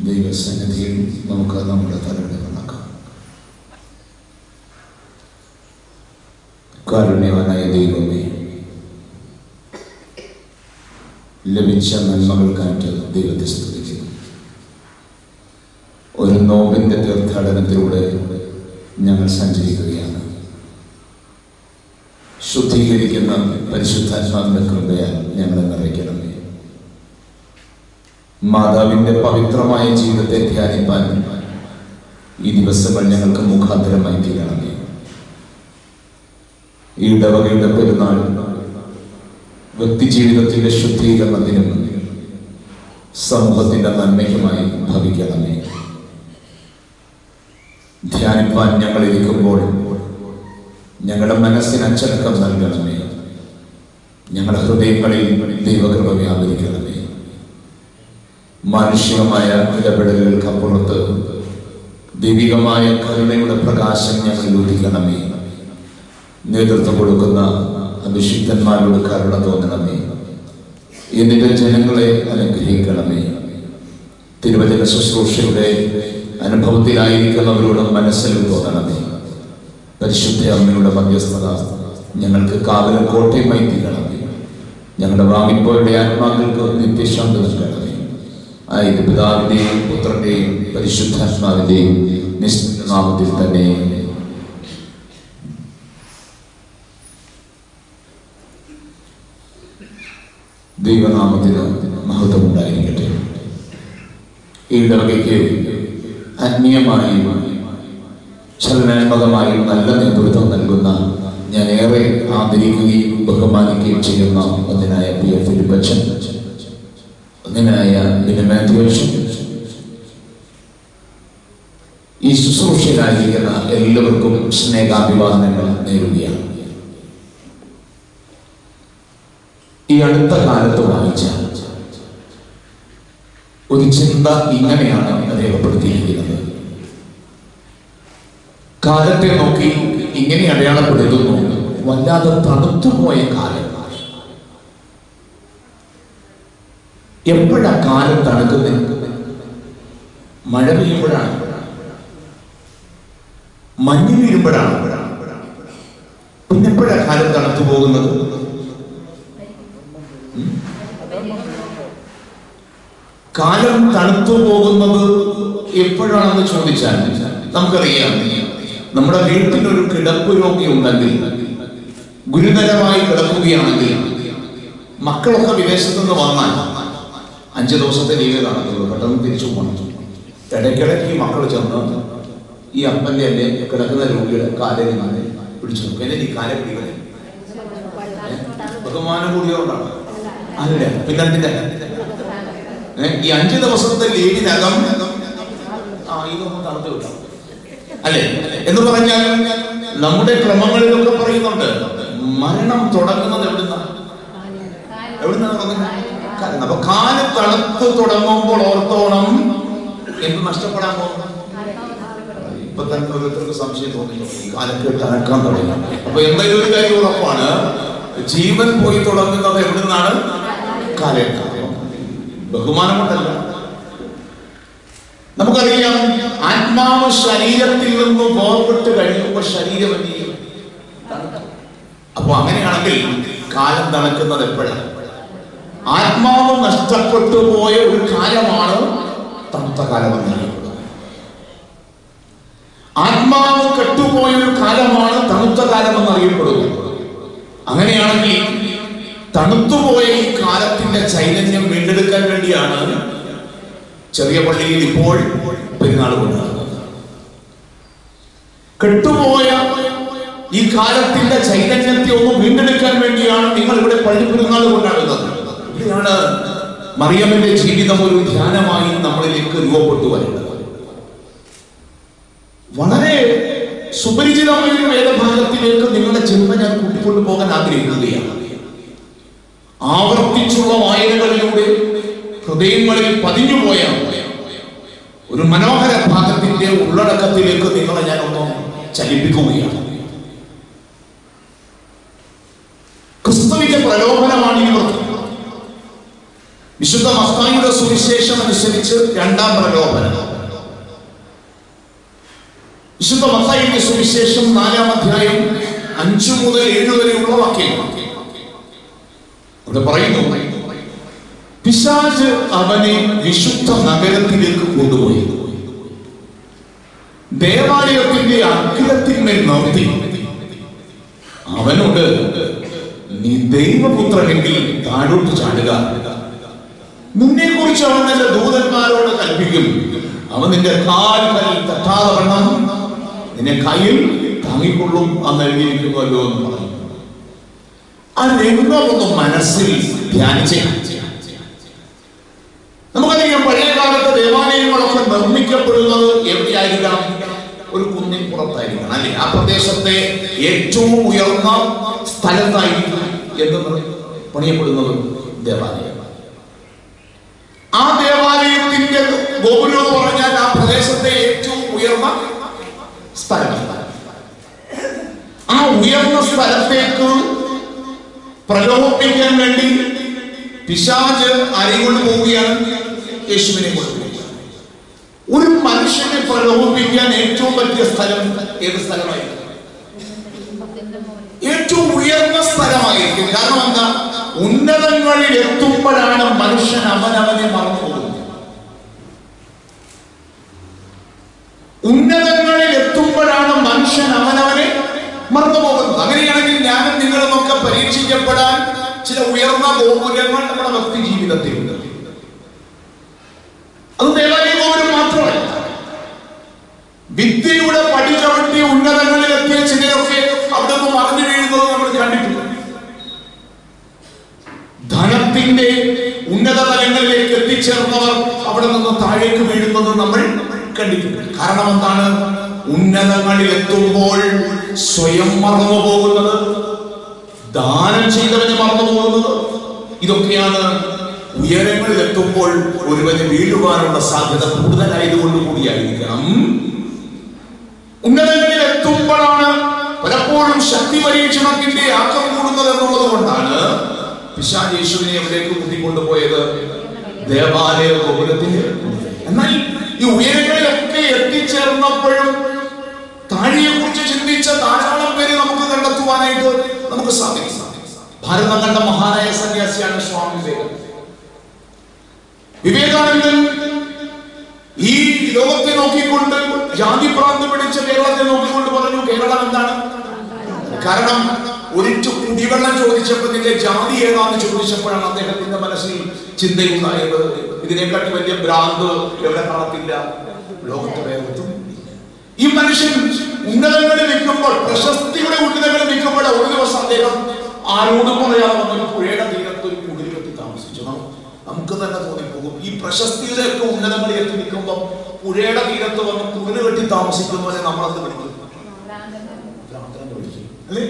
ദൈവസന്നിധിയിൽ നമുക്ക് നമ്മുടെ തലയുടെ കണക്കാം കാരുണ്യവാനായ ദൈവമേ ലഭിച്ച നന്മകൾക്കായിട്ട് ദൈവത്തെ സ്തുതിക്കുന്നു ഒരു നോമ്പിൻ്റെ തീർത്ഥാടനത്തിലൂടെ ഞങ്ങൾ സഞ്ചരിക്കുകയാണ് ശുദ്ധീകരിക്കുന്ന പരിശുദ്ധാത്മാവിന്റെ കൃപയാൽ ഞങ്ങളെ നിറയ്ക്കണമേ മാതാവിന്റെ പവിത്രമായ ജീവിതത്തെ ധ്യാനിപ്പാൻ ഈ ദിവസങ്ങൾ ഞങ്ങൾക്ക് മുഖാന്തരമായി തീരണമേ ഈ ഇടവകയുടെ പെരുന്നാൾ വ്യക്തി ജീവിതത്തിന്റെ ശുദ്ധീകരണത്തിനും സമൂഹത്തിന്റെ നന്മയ്ക്കുമായി ഭവിക്കണമേ ധ്യാനിപ്പാൻ ഞങ്ങൾ ഇരിക്കുമ്പോൾ ഞങ്ങളുടെ മനസ്സിന് അച്ചടക്കം നൽകണമേ ഞങ്ങളുടെ ഹൃദയങ്ങളിൽ ദൈവകൃപ വ്യാപരിക്കണമേ മാനുഷികമായ ഇടപെടലുകൾക്കപ്പുറത്ത് ദൈവികമായ കരുണയുടെ പ്രകാശം ഞങ്ങൾ ലൂട്ടിക്കണമേ നേതൃത്വം കൊടുക്കുന്ന അഭിഷിക്തന്മാരോട് കരുണ തോന്നണമേ എന്നിട്ട് ജനങ്ങളെ അനുഗ്രഹിക്കണമേ തിരുവചന ശുശ്രൂഷയുടെ അനുഭവത്തിലായിരിക്കുന്നവരോട് മനസ്സിൽ തോന്നണമേ പരിശുദ്ധ അമ്മയുടെ മധ്യസ്ഥത ഞങ്ങൾക്ക് കാവലും കോട്ടയമായി തീരണമേ ഞങ്ങളുടെ വാങ്ങിപ്പോയുടെ ആത്മാക്കൾക്ക് നിത്യശാന്തി നൽകണമേ ആയത് പിതാവിന്റെയും പുത്രന്റെയും പരിശുദ്ധാത്മാവിന്റെയും നിശ്ചിത നാമത്തിൽ തന്നെ ദൈവനാമത്തിന് മഹത്വം ഉണ്ടായിരിക്കട്ടെ ഈ ഇടവകയ്ക്ക് ആത്മീയമായി ചലനാത്മകമായും നല്ല നേതൃത്വം നൽകുന്ന ഞാൻ ഏറെ ആദരിക്കുകയും ബഹുമാനിക്കുകയും ചെയ്യുന്ന ഒന്നിനായ പി എഫ് ഫിലിപ്പച്ചൻ ഒന്നിനായ ബിനമാത്യുവച്ചൻ ഈ ശുശ്രൂഷയിലായിരിക്കുന്ന എല്ലാവർക്കും സ്നേഹാഭിവാദനങ്ങൾ നേരുകയാണ് ഈ അടുത്ത കാലത്ത് വായിച്ച ഒരു ചിന്ത ഇങ്ങനെയാണ് രേഖപ്പെടുത്തിയിരിക്കുന്നത് കാലത്തെ നോക്കി ഇങ്ങനെ അടയാളപ്പെടുത്തുന്നു വല്ലാതെ തണുത്തുപോയ കാലം എപ്പോഴാ കാലം തണുക്കുന്നത് മഴ പെയ്യുമ്പോഴാണ് മഞ്ഞ് വീഴുമ്പോഴാണ് പിന്നെ എപ്പോഴാ കാലം തണുത്തു പോകുന്നത് കാലം തണുത്തു പോകുന്നത് എപ്പോഴാണെന്ന് ചോദിച്ചാൽ നമുക്കറിയാം നമ്മുടെ വീട്ടിൽ ഒരു കിടപ്പ് രോഗി ഉണ്ടെങ്കിൽ ഗുരുതരമായി കിടക്കുകയാണെങ്കിൽ മക്കളൊക്കെ വിദേശത്ത് നിന്ന് വന്നാൽ അഞ്ച് ദിവസത്തെ ലീവ് കാണത്തുള്ളൂ പെട്ടെന്ന് തിരിച്ചു പോകണം ഇടയ്ക്കിടയ്ക്ക് ഈ മക്കൾ ചെന്ന് ഈ അപ്പന്റെ അല്ലെ കിടക്കുന്ന രോഗിയുടെ കാലിൽ നാളെ പിടിച്ചു നോക്കും എന്നെ നീ കാലെ പിടിക്കണേ ബഹുമാനം കൂടിയോണ്ടാണ് അല്ല പിന്നെന്തിന്റെ ഏ, ഈ അഞ്ച് ദിവസത്തെ ലീവിനകം ആ ഇതൊന്നും തണുത്തു കിട്ടാം അല്ലേ എന്ന് പറഞ്ഞാൽ നമ്മുടെ ക്രമങ്ങളിലൊക്കെ പറയുന്നുണ്ട് മരണം തുടങ്ങുന്നത് എവിടുന്ന എവിടുന്ന തുടങ്ങുന്നത് കാരണം അപ്പൊ കാല് തണുത്ത് തുടങ്ങുമ്പോൾ ഓർത്തോണം എന്ത് നഷ്ടപ്പെടാൻ പോകുന്നു ഇപ്പൊ തന്നെ ഓരോരുത്തർക്ക് സംശയം തോന്നി കാലൊക്കെ അനക്കാൻ തുടങ്ങി അപ്പൊ എന്തെങ്കിലും ഒരു കാര്യം ഉറപ്പാണ് ജീവൻ പോയി തുടങ്ങുന്നത് എവിടുന്നാണ് കാലേക്കാണ് ബഹുമാനം കൊണ്ടല്ല നമുക്കറിയാം ആത്മാവ് ശരീരത്തിൽ നിന്ന് വേർപെട്ട് കഴിയുമ്പോൾ ശരീരം എന്ത് ചെയ്യും തണുക്കും. അപ്പൊ അങ്ങനെയാണെങ്കിൽ കാലം തണുക്കുന്നത് എപ്പോഴാണ് ആത്മാവ് നഷ്ടപ്പെട്ടു പോയ ഒരു കാലമാണ് തണുത്ത കാലം എന്നറിയപ്പെടുന്നത് ആത്മാവ് കെട്ടുപോയ ഒരു കാലമാണ് തണുത്ത കാലം എന്നറിയപ്പെടുന്നത് അങ്ങനെയാണെങ്കിൽ തണുത്തുപോയ ഈ കാലത്തിന്റെ ചൈതന്യം വീണ്ടെടുക്കാൻ വേണ്ടിയാണ് ചെറിയ പള്ളിയിൽ ഇപ്പോൾ പെരുന്നാൾ കൊണ്ടാടുന്നത് കെട്ടുപോയ ഈ കാലത്തിന്റെ ചൈതന്യത്തെ ഒന്ന് വീണ്ടെടുക്കാൻ വേണ്ടിയാണ് നിങ്ങൾ ഇവിടെ പള്ളി പെരുന്നാൾ കൊണ്ടാടുന്നത് ഇവിടെയാണ് മറിയമ്മന്റെ ജീവിതം ഒരു ധ്യാനമായി നമ്മളിലേക്ക് രൂപപ്പെട്ടു വരുന്നത് വളരെ സുപരിചിതമായ ഒരു വേദഭാഗത്തിലേക്ക് നിങ്ങളുടെ ചിന്ത ഞാൻ കൂട്ടിക്കൊണ്ടു പോകാൻ ആഗ്രഹിക്കുകയാണ് ആവർത്തിച്ചുള്ള വായനകളിലൂടെ ഹൃദയങ്ങളിൽ പതിഞ്ഞുപോയ ഒരു മനോഹര ഭാഗത്തിന്റെ ഉള്ളടക്കത്തിലേക്ക് നിങ്ങളെ ഞാൻ ഒന്ന് ചലിപ്പിക്കുകയാണ് ക്രിസ്തുവിന്റെ പ്രലോഭനമാണ് ഇവർക്ക് വിശുദ്ധ മത്തായിയുടെ സുവിശേഷം അനുസരിച്ച് രണ്ടാം പ്രലോഭനം വിശുദ്ധ മത്തായിയുടെ സുവിശേഷം നാലാം അധ്യായം അഞ്ചു മുതൽ ഏഴ് വരെയുള്ള വാക്യങ്ങൾ അവിടെ പറയുന്നു പിശാജ് അവനെ വിശുദ്ധ നഗരത്തിലേക്ക് കൊണ്ടുപോയി ദേവാലയത്തിന്റെ അഗ്രത്തിന്മേൽ നിർത്തി അവനോട് നീ ദൈവപുത്രനെങ്കിൽ താഴോട്ട് ചാടുക നിന്നെ കുറിച്ച് അവൻ തന്റെ ദൂതന്മാരോട് കൽപ്പിക്കും അവൻ നിന്റെ കാലുകൾ തട്ടാതെ വണ്ണം നിന്നെ കയ്യിൽ താങ്ങിക്കൊള്ളും അന്ന് എഴുതിയിരിക്കുമല്ലോ എന്ന് പറഞ്ഞു ആ രംഗമൊന്ന് മനസ്സിൽ ധ്യാനിച്ചേ നമുക്കറിയാം പഴയ കാലത്ത് ദേവാലയങ്ങളൊക്കെ നിർമ്മിക്കപ്പെടുന്നത് എവിടെയായിരിക്കണം ഒരു കുന്നിൻ പുറത്തായിരിക്കണം അല്ലെ ആ പ്രദേശത്തെ ഏറ്റവും ഉയർന്ന സ്ഥലത്തായിരിക്കും എന്ന് പണിയപ്പെടുന്നത് ദേവാലയം ആ ദേവാലയത്തിന്റെ ഗോപുരം എന്ന് പറഞ്ഞാൽ ആ പ്രദേശത്തെ ഏറ്റവും ഉയർന്ന സ്ഥലം ആ ഉയർന്ന സ്ഥലത്തേക്ക് പ്രലോഭിപ്പിക്കാൻ വേണ്ടി പിശാജ് ആരെയും പോവുകയാണ് യേശുവിനെ കൊണ്ടുപോവുകയാണ് ഒരു മനുഷ്യനെ പ്രലോഭിപ്പിക്കാൻ ഏറ്റവും പറ്റിയ സ്ഥലം ഏത് സ്ഥലമായിരിക്കും ഏറ്റവും ഉയർന്ന സ്ഥലമായിരിക്കും കാരണം എന്താ ഉന്നതങ്ങളിൽ എത്തുമ്പോഴാണ് മനുഷ്യൻ അവനവനെ മറന്നു പോകുന്നത് ഉന്നതങ്ങളിൽ എത്തുമ്പോഴാണ് മനുഷ്യൻ അവനവനെ മറന്നു പോകുന്നത് അങ്ങനെയാണെങ്കിൽ ഞാനും നിങ്ങളും ഒക്കെ പരീക്ഷിക്കപ്പെടാൻ ചില ഉയർന്ന ഗോപുരങ്ങൾ നമ്മുടെ ഭക്തി ജീവിതത്തിലുണ്ട് അത് ദേവാലയ ഗോപുരം മാത്രമല്ല വിദ്യയുടെ പടി ചവിട്ടി ഉന്നതങ്ങളിൽ എത്തിയ ചിലരൊക്കെ അവിടെ നിന്ന് മറിഞ്ഞു വീഴുന്നത് നമ്മൾ കണ്ടിട്ടുണ്ട് ധനത്തിന്റെ ഉന്നത തലങ്ങളിലേക്ക് എത്തിച്ചേർന്നവർ അവിടെ നിന്ന് താഴേക്ക് വീഴുന്നത് നമ്മൾ കണ്ടിട്ടുണ്ട് കാരണം എന്താണ് ഉന്നതങ്ങളിൽ എത്തുമ്പോൾ സ്വയം മറന്നു പോകുന്നത് ദാനം ചെയ്തവന് മറന്നു പോകുന്നത് ഇതൊക്കെയാണ് ഉയരങ്ങളിൽ എത്തുമ്പോൾ ഒരുവന് വീഴുവാനുള്ള സാധ്യത കൂടുതലായതുകൊണ്ട് കൂടിയായിരിക്കണം ഉന്നതങ്ങളിൽ എത്തുമ്പോഴാണ് പലപ്പോഴും ശക്തി പരീക്ഷണത്തിന്റെ ആക്കം കൂടുന്നത് എന്നുള്ളത് കൊണ്ടാണ് പിശാച് യേശുവിനെ എവിടേക്ക് കൂട്ടിക്കൊണ്ടുപോയത് ദേവാലയ ഗോപുരത്തിന് എന്നാൽ ഈ ഉയരങ്ങളിലൊക്കെ എത്തിച്ചേർന്നപ്പോഴും താഴെയെ കുറിച്ച് ചിന്തിച്ച ധാരാളം പേര് നമുക്ക് കണ്ടെത്തുവാനായിട്ട് നമുക്ക് സാധിക്കും ഭാരതം കണ്ട മഹാനായ സന്യാസിയാണ് സ്വാമി വിവേകാനന്ദൻ വിവേകാനന്ദൻ ഈ ലോകത്തെ നോക്കിക്കൊണ്ട് ജാതി പ്രാന്ത് പിടിച്ച കേരളത്തെ നോക്കിക്കൊണ്ട് പറഞ്ഞു കേരളം എന്താണ് കാരണം ഒരിറ്റു കുടിവെള്ളം ചോദിച്ചപ്പോൾ നിന്റെ ജാതി ഏതാന്ന് ചോദിച്ചപ്പോഴാണ് അദ്ദേഹത്തിന്റെ മനസ്സിൽ ചിന്തയുണ്ടായത് ഇതിനെക്കാട്ടി വലിയ ഭ്രാന്ത് എവിടെ കാണത്തില്ല ലോകത്ത് വേഗത്തും ഈ മനുഷ്യൻ ഉന്നതങ്ങളിൽ നിൽക്കുമ്പോൾ പ്രശസ്തിയുടെ ഉന്നതങ്ങളിൽ നിൽക്കുമ്പോൾ ഒരു ദിവസം അദ്ദേഹം ആരോടും പറയാതെ വന്നൊരു പുഴയുടെ തീരത്ത് ഒരു കുടിൽ കെട്ടി താമസിച്ചു നം- നമുക്ക് തന്നെ തോന്നിപ്പോകും ഈ പ്രശസ്തിയുടെ ഒക്കെ ഉന്നതങ്ങളിൽ എത്തി നിൽക്കുമ്പോൾ പുഴയുടെ തീരത്ത് വന്ന് കുടിൽ കെട്ടി താമസിക്കുന്നവരെ നമ്മളത് വിളിക്കും ഭ്രാന്തനെന്ന് വിളിക്കും. അല്ലേ?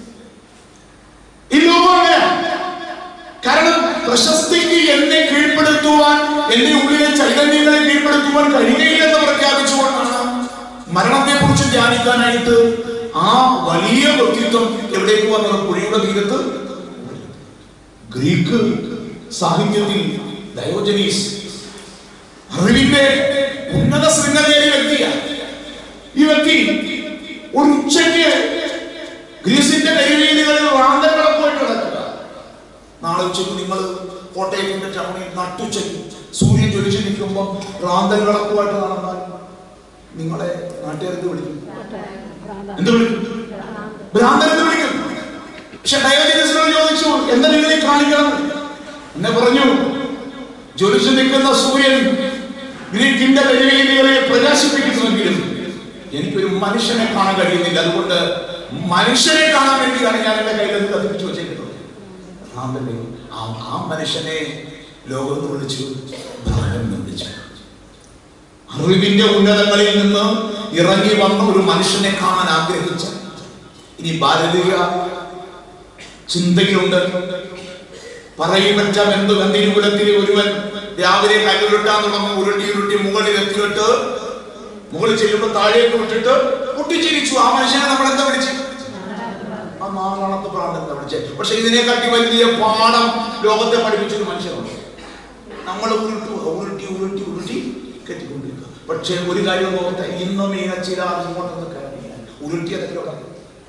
ഈ ലോകം അങ്ങനെയാ. കാരണം പ്രശസ്തിക്ക് എന്നെ കീഴ്പ്പെടുത്തുവാൻ എന്റെ ഉള്ളിലെ ചൈതന്യങ്ങളെ കീഴ്പ്പെടുത്തുവാൻ കഴിയുകയില്ലെന്ന് പ്രഖ്യാപിച്ചുകൊണ്ടാണ് മരണത്തെ കുറിച്ച് ധ്യാനിക്കാനായിട്ട് ആ വലിയ വ്യക്തിത്വം എവിടേക്ക് വന്നത് പുഴയുടെ തീരത്ത് ഗ്രീക്ക് സാഹിത്യത്തിൽ ഡയോജനീസ് അറിവിന്റെ ഉന്നത ശൃംഖലയിലെ വ്യക്തിയാണ് ഈ വ്യക്തി ഒരു ഉച്ചയ്ക്ക് ഗ്രീസിന്റെ കൈവീതികളിൽ റാന്തകളെ പോയിട്ട് നടക്കുക നാളെ ഉച്ചയ്ക്ക് നിങ്ങൾ കോട്ടയത്തിന്റെ ടൗണിൽ നട്ടുച്ചയ്ക്ക് സൂര്യൻ ജ്വലിച്ച് നിൽക്കുമ്പോൾ റാന്തൽ വിളക്കുമായിട്ട് നടന്നാൽ നിങ്ങളെ നാട്ടുകാർക്ക് വിളിക്കും എന്ത് വിളിക്കും ഭ്രാന്തൻ എന്ന് വിളിക്കും പക്ഷെ ഡയോജനസിനോട് ചോദിച്ചു എന്താ നിങ്ങളെ കാണിക്കണം എന്നെ പറഞ്ഞു ജ്വലിച്ചു നിൽക്കുന്ന സൂര്യൻ ഗ്രീക്കിന്റെ കൈവീതികളെ പ്രകാശിപ്പിക്കുന്നുവെങ്കിലും എനിക്കൊരു മനുഷ്യനെ കാണാൻ കഴിയുന്നില്ല അതുകൊണ്ട് മനുഷ്യനെ കാണാൻ വേണ്ടിയാണ് ഞാൻ എന്റെ കയ്യിൽ കത്തിപ്പിച്ചു വെച്ചിട്ടുള്ളത് ഭ്രാന്തന്റെ ആ ആ മനുഷ്യനെ ലോകത്ത് വിളിച്ചു ഭ്രാന്തൻ എന്ന് വിളിച്ചു അറിവിന്റെ ഉന്നതങ്ങളിൽ നിന്ന് ഇറങ്ങി വന്ന ഒരു മനുഷ്യനെ കാണാൻ ആഗ്രഹിച്ച ഇനി ഭാരതീയ ചിന്തയിലുണ്ട് പറയുമറ്റ എന്ത് ഗന്ധിരുകുലത്തിലെ ഒരുവൻ രാവിലെ കല്ലുരുട്ടാൻ തുടങ്ങും ഉരുട്ടി ഉരുട്ടി മുകളിൽ എത്തിയിട്ട് മുകളിൽ ചെല്ലുമ്പോൾ താഴേക്ക് വിട്ടിട്ട് പൊട്ടിച്ചിരിച്ചു ആ മനുഷ്യനെ നമ്മൾ എന്താ വിളിച്ചു ആ നാലാണത്തെ പ്രാന്തം എന്താ വിളിച്ചത് പക്ഷെ ഇതിനെക്കാട്ടി വലിയ പാഠം ലോകത്തെ പഠിപ്പിച്ചൊരു മനുഷ്യനുണ്ട് നമ്മൾ ഉരുട്ടു ഉരുട്ടി ഉരുട്ടി ഉരുട്ടി കെട്ടിക്കൊണ്ടിരിക്കുക പക്ഷേ ഒരു കാര്യം ഓർത്തെ ഇന്ന് മീനച്ചില ഇങ്ങോട്ടൊന്ന് കയറിയില്ല ഉരുട്ടിയതൊക്കെ കണ്ടു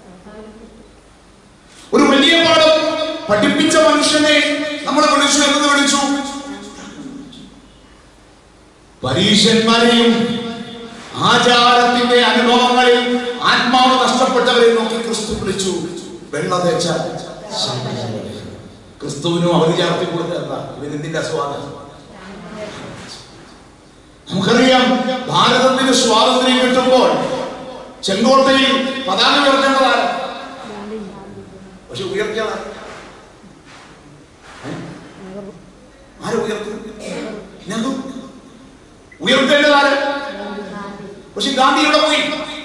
ഒരു വലിയ പാഠം പഠിപ്പിച്ച മനുഷ്യനെ നമ്മൾ വിളിച്ചു എന്ന് വിളിച്ചു പരീക്ഷന്മാരെയും ആചാരത്തിന്റെ അനുഭവങ്ങളിൽ ആത്മാവ് നഷ്ടപ്പെട്ടവരെ നോക്കി ക്രിസ്തു വിളിച്ചു വെള്ള തേച്ച ക്രിസ്തുവിനും അവധി ചാർത്തി കൊടുത്തല്ല ഇതിന്റെ അസ്വാദം നമുക്കറിയാം ഭാരതത്തിന് സ്വാതന്ത്ര്യം കിട്ടുമ്പോൾ ചെങ്കോട്ടയിൽ പതാക ഉയർത്തേണ്ടതാണ് പക്ഷെ ഉയർത്തിയത് ആരെ ഉയർത്തി നെഹ്റു ഉയർത്തേണ്ടതാണ് പക്ഷെ ഗാന്ധി ഇവിടെ പോയി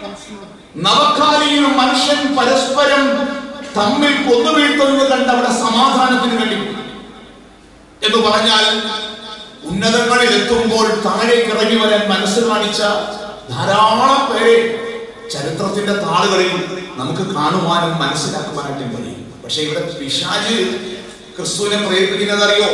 നവകാലിയും മനുഷ്യൻ പരസ്പരം തമ്മിൽ കൊന്നുവീഴ്ത്തുന്നത് കണ്ട് അവിടെ സമാധാനത്തിന് വേണ്ടി പോയി. എന്ന് പറഞ്ഞാൽ ഉന്നതങ്ങളിൽ എത്തുമ്പോൾ താഴേക്ക് ഇറങ്ങി വരാൻ മനസ്സ് കാണിച്ച ധാരാളം പേരെ ചരിത്രത്തിന്റെ താളുകളിൽ നമുക്ക് കാണുവാനും മനസ്സിലാക്കുവാനായിട്ടും കഴിയും പക്ഷെ ഇവിടെ പിശാജ് ക്രിസ്തുവിനെ പ്രേരിപ്പിക്കുന്നത് അറിയോ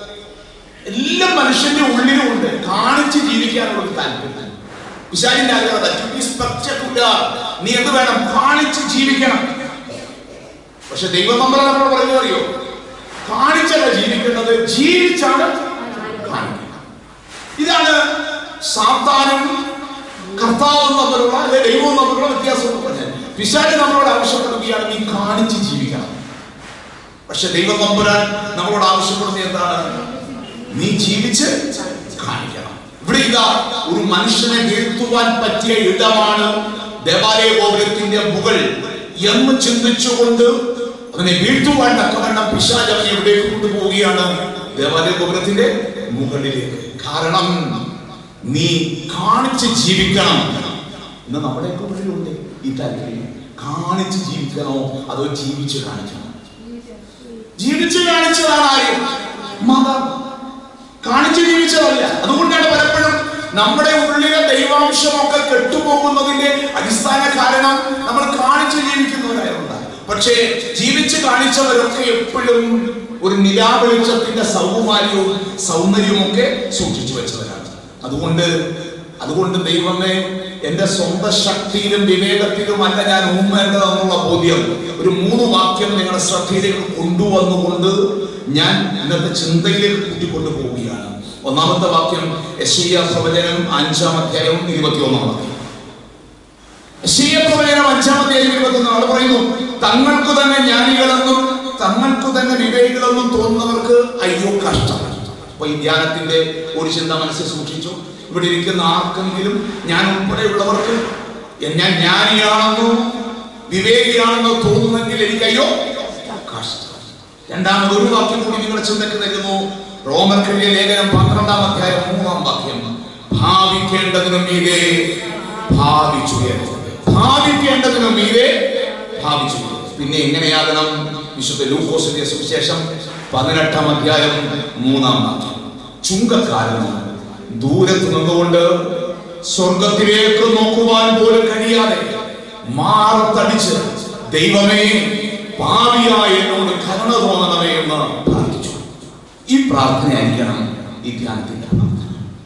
എല്ലാ മനുഷ്യന്റെ ഉള്ളിലും ഉണ്ട് കാണിച്ച് ജീവിക്കാനുള്ള ഒരു താല്പര്യം പിശാചിന്റെ ആഗ്രഹം to be spectacular. നീ എന്ത് വേണം കാണിച്ച് ജീവിക്കണം പക്ഷെ ദൈവം നമ്മളെ നമ്മളോട് പറഞ്ഞു അറിയോ കാണിച്ചല്ല ജീവിക്കേണ്ടത് ജീവിച്ചാണ് കാണിക്കുന്നത് ഇതാണ് സാത്താനും കർത്താവും തമ്മിലുള്ള അല്ലെ ദൈവവും തമ്മിലുള്ള വ്യത്യാസം എന്ന് പറഞ്ഞാൽ പിശാച് നമ്മളോട് ആവശ്യപ്പെടുകയാണ് നീ കാണിച്ച് ജീവിക്കണം പക്ഷെ ദൈവം തമ്പുരാൻ നമ്മളോട് ആവശ്യപ്പെടുന്നത് എന്താണ് നീ ജീവിച്ച് കാണിക്കണം ഇവിടെ ഇതാ ഒരു മനുഷ്യനെ വീഴ്ത്തുവാൻ പറ്റിയ ഇടമാണ് ദേവാലയ ഗോപുരത്തിന്റെ മുകൾ എന്ന് ചിന്തിച്ചുകൊണ്ട് അവനെ വീഴ്ത്തുവാൻ തക്കവണ്ണം പിശാജ് അവനെ എവിടേക്ക് കൊണ്ടുപോവുകയാണ് ദേവാലയ ഗോപുരത്തിന്റെ മുകളിലേക്ക് കാരണം നീ കാണിച്ച് ജീവിക്കണം ഇന്ന് നമ്മുടെയൊക്കെ ഉള്ളിലുണ്ട് ഈ താല്പര്യം കാണിച്ച് ജീവിക്കണോ അതോ ജീവിച്ച് കാണിക്കണോ ജീവിച്ച് കാണിച്ചതാണ് ആര് മതം കാണിച്ചു ജീവിച്ചതല്ല അതുകൊണ്ടാണ് പലപ്പോഴും നമ്മുടെ ഉള്ളിലെ ദൈവാംശമൊക്കെ കെട്ടുപോകുന്നതിന്റെ അടിസ്ഥാന കാരണം നമ്മൾ കാണിച്ചു ജീവിക്കുന്നവരായതുകൊണ്ട് പക്ഷേ ജീവിച്ച് കാണിച്ചവരൊക്കെ എപ്പോഴും ഒരു നിലാവെളിച്ചത്തിന്റെ സൗകുമാര്യവും സൗന്ദര്യവും ഒക്കെ സൂക്ഷിച്ചു വെച്ചവരാണ് അതുകൊണ്ട് അതുകൊണ്ട് ദൈവമേ എന്റെ സ്വന്തം ശക്തിയിലും വിവേകത്തിലും അല്ല ഞാൻ ഊമ്മേണ്ടതെന്നുള്ള ബോധ്യം ഒരു മൂന്ന് വാക്യം നിങ്ങളുടെ ശ്രദ്ധയിലേക്ക് കൊണ്ടുവന്നുകൊണ്ട് ഞാൻ ഇന്നത്തെ ചിന്തയിലേക്ക് കൂട്ടിക്കൊണ്ടു പോവുകയാണ് ഒന്നാമത്തെ വാക്യം യശയ്യ പ്രവചനം അഞ്ചാം അധ്യായം ഇരുപത്തി ഒന്നാം വാക്യം യശയ്യ പ്രവചനം അഞ്ചാം അധ്യായം ഇരുപത്തി ഒന്നാം അവിടെ പറയുന്നു തങ്ങൾക്ക് തന്നെ ജ്ഞാനികളെന്നും തങ്ങൾക്ക് തന്നെ വിവേകികളെന്നും തോന്നുന്നവർക്ക് അയ്യോ കഷ്ടം അപ്പൊ ഈ ധ്യാനത്തിന്റെ ഒരു ചിന്ത മനസ്സിൽ സൂക്ഷിച്ചു ഇവിടെ ഇരിക്കുന്ന ആർക്കെങ്കിലും ഞാൻ ഉൾപ്പെടെയുള്ളവർക്ക് ഞാൻ ജ്ഞാനിയാണെന്നോ വിവേകിയാണെന്നോ തോന്നുന്നെങ്കിൽ എനിക്ക് അയ്യോ കഷ്ടം രണ്ടാമത് ഒരു വാക്യം കൂടി നിങ്ങളുടെ ചിന്തക്ക് തരുന്നു റോമർക്കെഴുതിയ ലേഖനം പന്ത്രണ്ടാം അധ്യായം മൂന്നാം വാക്യം ഭാവിക്കേണ്ടതിനും മീതെ ഭാവിച്ചുയരുത് ഭാവിക്കേണ്ടതിനും മീതെ ഭാവിച്ചുയരുത് പിന്നെ എങ്ങനെയാകണം വിശുദ്ധ ലൂക്കോസിന്റെ സുവിശേഷം പതിനെട്ടാം അധ്യായം മൂന്നാം വാക്യം ചുങ്കക്കാരനും ദൂരത്ത് നിന്നുകൊണ്ട് സ്വർഗത്തിലേക്ക് നോക്കുവാൻ പോലും കഴിയാതെ മാറത്തടിച്ച് ദൈവമേ പാവിയായ എന്നോട് കരുണ തോന്നണമേ എന്ന് പ്രാർത്ഥിച്ചു ഈ പ്രാർത്ഥനയായിരിക്കണം ഈ ധ്യാനത്തിന്റെ പ്രാർത്ഥന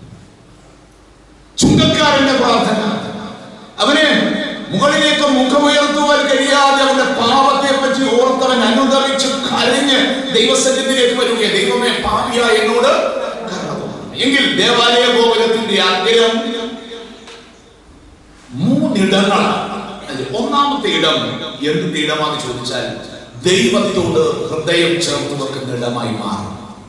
ചുങ്കക്കാരന്റെ പ്രാർത്ഥന അവന് മുകളിലേക്ക് മുഖമുയർത്തുവാൻ കഴിയാതെ അവന്റെ പാപത്തെ പറ്റി ഓർത്തവൻ അനുദവിച്ച് കരഞ്ഞ് ദൈവസന്നിധിയിലേക്ക് വരിക ദൈവമേ പാവിയായ എന്നോട് കരുണ തോന്നണം എങ്കിൽ ദേവാലയ ഗോപുരത്തിന്റെ ആഗ്രഹം മൂന്നിടങ്ങളാണ് അതിൽ ഒന്നാമത്തെ ഇടം എന്തിന്റെ ഇടമാണെന്ന് ചോദിച്ചാൽ ദൈവത്തോട് ഹൃദയം ചേർത്ത് വെക്കുന്ന ഇടമായി മാറും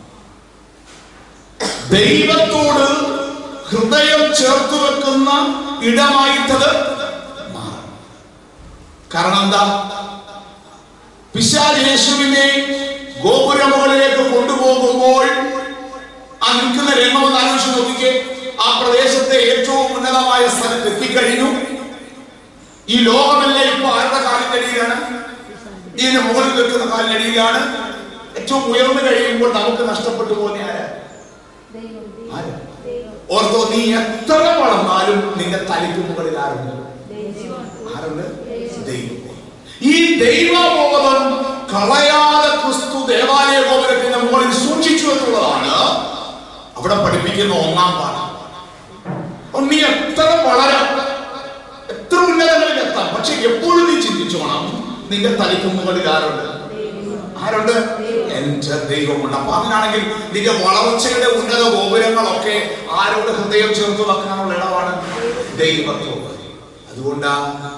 ദൈവത്തോട് ഹൃദയം ചേർത്ത് വെക്കുന്ന ഇടമായിട്ടത് മാറും കാരണം എന്താ പിശാച് യേശുവിനെ ഗോപുരമുകളിലേക്ക് കൊണ്ടുപോകുമ്പോൾ ആ നിൽക്കുന്ന രംഗം ഒന്ന് ആലോചിച്ച് നോക്കിക്കേ ആ പ്രദേശത്തെ ഏറ്റവും ഉന്നതമായ സ്ഥലത്ത് എത്തിക്കഴിഞ്ഞു ഈ ലോകമെല്ലാം ഇപ്പൊ ആരുടെ കാലിനടിയിലാണ് ഇതിന് മുകളിൽ നിൽക്കുന്ന കാലിനടിയിലാണ് ഏറ്റവും ഉയർന്നു കഴിയുമ്പോൾ നമുക്ക് നഷ്ടപ്പെട്ടു പോകുന്ന ആരാ ആരാ ഓർത്തോ നീ എത്ര വളർന്നാലും നിന്റെ തലയ്ക്ക് മുകളിൽ ആരുണ്ട് ആരുണ്ട് ദൈവം ഈ ദൈവബോധം കളയാതെ ക്രിസ്തു ദേവാലയ ഗോപുരത്തിന്റെ മുകളിൽ സൂക്ഷിച്ചു എന്നുള്ളതാണ് അവിടെ പഠിപ്പിക്കുന്ന ഒന്നാം പാഠം അപ്പൊ നീ എത്ര വളരാം എത്ര ഉന്നതങ്ങളിൽ എത്താം പക്ഷെ എപ്പോഴും നീ ചിന്തിച്ചോണം നിന്റെ തലയ്ക്ക് മുകളിൽ ആരുണ്ട് ആരുണ്ട് എന്റെ ദൈവമുണ്ട് അപ്പൊ അങ്ങനാണെങ്കിൽ നിന്റെ വളർച്ചയുടെ ഉന്നത ഗോപുരങ്ങളൊക്കെ ആരോട് ഹൃദയം ചേർത്ത് വെക്കാനുള്ള ഇടമാണ് ദൈവത്തോട് അതുകൊണ്ടാ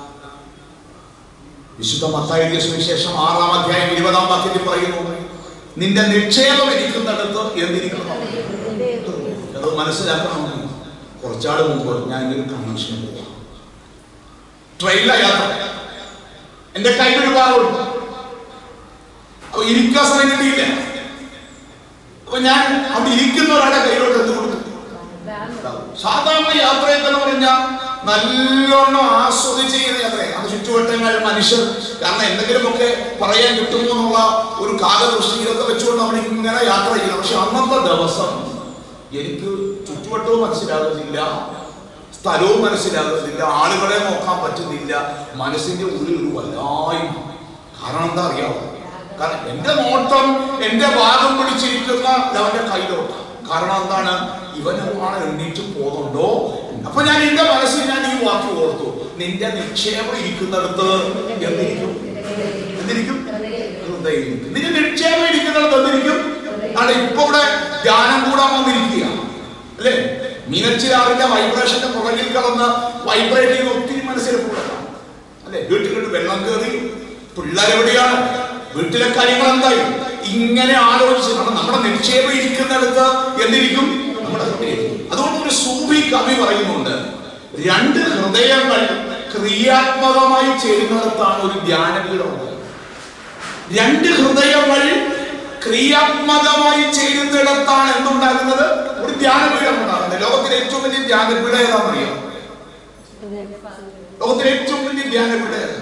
വിശുദ്ധ മത്തായിയുടെ സുവിശേഷം ആറാം അധ്യായം ഇരുപതാം വാക്യത്തിൽ പറയുന്നു നിന്റെ നിക്ഷേപം ഇരിക്കുന്നിടത്ത് എന്തിരിക്കണം അത് മനസ്സിലാക്കണമെന്ന് കുറച്ചാട് മുമ്പ് ഞാൻ ഒരു കൺവെൻഷന് പോവാം ട്രെയിനിലെ യാത്ര എന്റെ കയ്യിൽ ഒരു ബാഗുണ്ട് അപ്പൊ ഇരിക്കാൻ സമയം കിട്ടിയില്ല അപ്പൊ ഞാൻ അവിടെ ഇരിക്കുന്ന ഒരാളുടെ കയ്യിലോട്ട് എടുത്തു കൊടുത്തു സാധാരണ യാത്രയൊക്കെ എന്ന് പറഞ്ഞാൽ നല്ലോണം ആസ്വദിച്ച് ചെയ്യുന്ന യാത്രയാണ് അത് ചുറ്റുവട്ടങ്ങൾ മനുഷ്യർ കാരണം എന്തെങ്കിലുമൊക്കെ പറയാൻ കിട്ടുമോ എന്നുള്ള ഒരു കാലദൃഷ്ടി ഇതൊക്കെ വെച്ചുകൊണ്ട് നമ്മൾ ഇങ്ങനെ യാത്ര ചെയ്യണം പക്ഷെ അന്നത്തെ ദിവസം എനിക്ക് ചുറ്റുവട്ടവും മനസ്സിലാകുന്നില്ല സ്ഥലവും മനസ്സിലാകുന്നില്ല ആളുകളെ നോക്കാൻ പറ്റുന്നില്ല മനസ്സിന്റെ ഉള്ളിൽ ഒരു വല്ലായ്മ കാരണം എന്താ അറിയാമോ കാരണം എന്റെ നോട്ടം എന്റെ ഭാഗം പിടിച്ചിരിക്കുന്ന അവന്റെ കയ്യിലോട്ടാണ് കാരണം എന്താണ് ഇവനാണ് എണ്ണീറ്റ് പോകുന്നുണ്ടോ അപ്പൊ ഞാൻ എന്റെ മനസ്സിൽ ഞാൻ ഈ വാക്ക് ഓർത്തു നിന്റെ നിക്ഷേപം ഇരിക്കുന്നിടത്ത് എന്തിരിക്കും എന്തിരിക്കും ഹൃദയം ഇരിക്കും. നിന്റെ നിക്ഷേപം ഇരിക്കുന്നിടത്ത് എന്തിരിക്കും ആണ് ഇപ്പൊ ഇവിടെ ധ്യാനം കൂടാൻ വന്നിരിക്കുക അല്ലേ മീനച്ചിലാറിന്റെ വൈബ്രേഷന്റെ പുറകിൽ കടന്ന് വൈബ്രേറ്റ് ചെയ്ത് ഒത്തിരി മനസ്സിലാക്കുക അല്ലെ വീട്ടിലോട്ട് വെള്ളം കയറി പിള്ളേരെവിടെയാണ് വീട്ടിലെ കാര്യങ്ങൾ എന്തായി ഇങ്ങനെ ആലോചിച്ച് കാരണം നമ്മുടെ നിക്ഷേപം ഇരിക്കുന്നിടത്ത് എന്തിരിക്കും നമ്മുടെ ഹൃദയം അതുകൊണ്ട് ഒരു സൂഫി കവി പറയുന്നുണ്ട് രണ്ട് ഹൃദയങ്ങൾ ക്രിയാത്മകമായി ചേരുന്നിടത്താണ് ഒരു ധ്യാനപീഠമുള്ളത് രണ്ട് ഹൃദയങ്ങൾ ക്രിയാത്മകമായി ചേരുന്നിടത്താണ് എന്തുണ്ടാകുന്നത് ഒരു ധ്യാനപീഠം ഉണ്ടാകുന്നത് ലോകത്തിലെ ഏറ്റവും വലിയ ധ്യാനപീഠം ഏതാണെന്നറിയാം ലോകത്തിലെ ഏറ്റവും വലിയ ധ്യാനപീഠം ഏതാ?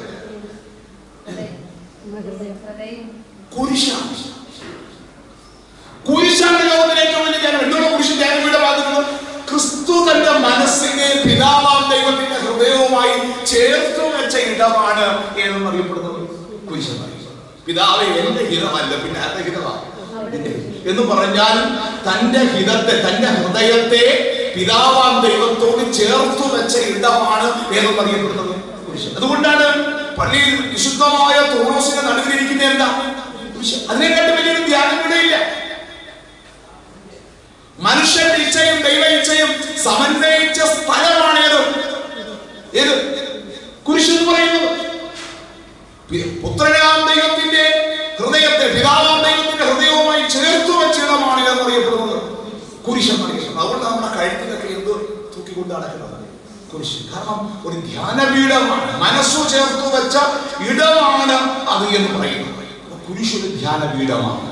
കുരിശാണ് കുരിശാണ് ലോകത്തിലെ ഏറ്റവും വലിയ ധ്യാനം എന്നുള്ള കുരിശ് ധ്യാനപീഠമാകുന്നത് ക്രിസ്തു തന്റെ മനസ്സിനെ പിതാവാം ദൈവത്തിന്റെ ഹൃദയവുമായി ചേർത്തു വെച്ച ഇടമാണ് ഏതെന്ന് അറിയപ്പെടുന്നത് കുരിശെന്ന് പിതാവെ എന്റെ ഹിതമല്ല പിന്നെ ആരുടെ ഹിതമാണ് നിന്റെ ഹിതം. എന്ന് പറഞ്ഞാൽ തന്റെ ഹിതത്തെ തന്റെ ഹൃദയത്തെ പിതാവാം ദൈവത്തോട് ചേർത്തു വെച്ച ഇടമാണ് ഏതെന്ന് അറിയപ്പെടുന്നത് കുരിശ് അതുകൊണ്ടാണ് പള്ളിയിൽ വിശുദ്ധമായ തോണോസിനെ നടുവിലിരിക്കുന്ന എന്താ കുരിശ് അതിനെക്കാട്ട് വലിയൊരു ധ്യാനം ഇവിടെ ഇല്ല മനുഷ്യന്റെ ഇച്ഛയും ദൈവ ഇച്ഛയും സമന്വയിച്ച സ്ഥലമാണ് ഏത് ഏത് കുരിശ് എന്ന് പറയുന്നത് പി- പുത്രനാം ദൈവത്തിന്റെ ഹൃദയത്തെ പിതാവാം ദൈവത്തിന്റെ ഹൃദയവുമായി ചേർത്തു വെച്ചിടമാണ് എന്നറിയപ്പെടുന്നത് കുരിശ് എന്നറിയപ്പെടുന്നത് അതുകൊണ്ട് നമ്മുടെ കഴുത്തിലൊക്കെ എന്ത് തൂക്കിക്കൊണ്ട് നടക്കുന്നത് കുരിശ് കാരണം ഒരു ധ്യാനപീഠമാണ് മനസ്സു ചേർത്തു വെച്ച ഇടമാണ് അത് എന്ന് പറയുന്നത് അപ്പൊ കുരിശ് ഒരു ധ്യാനപീഠമാണ്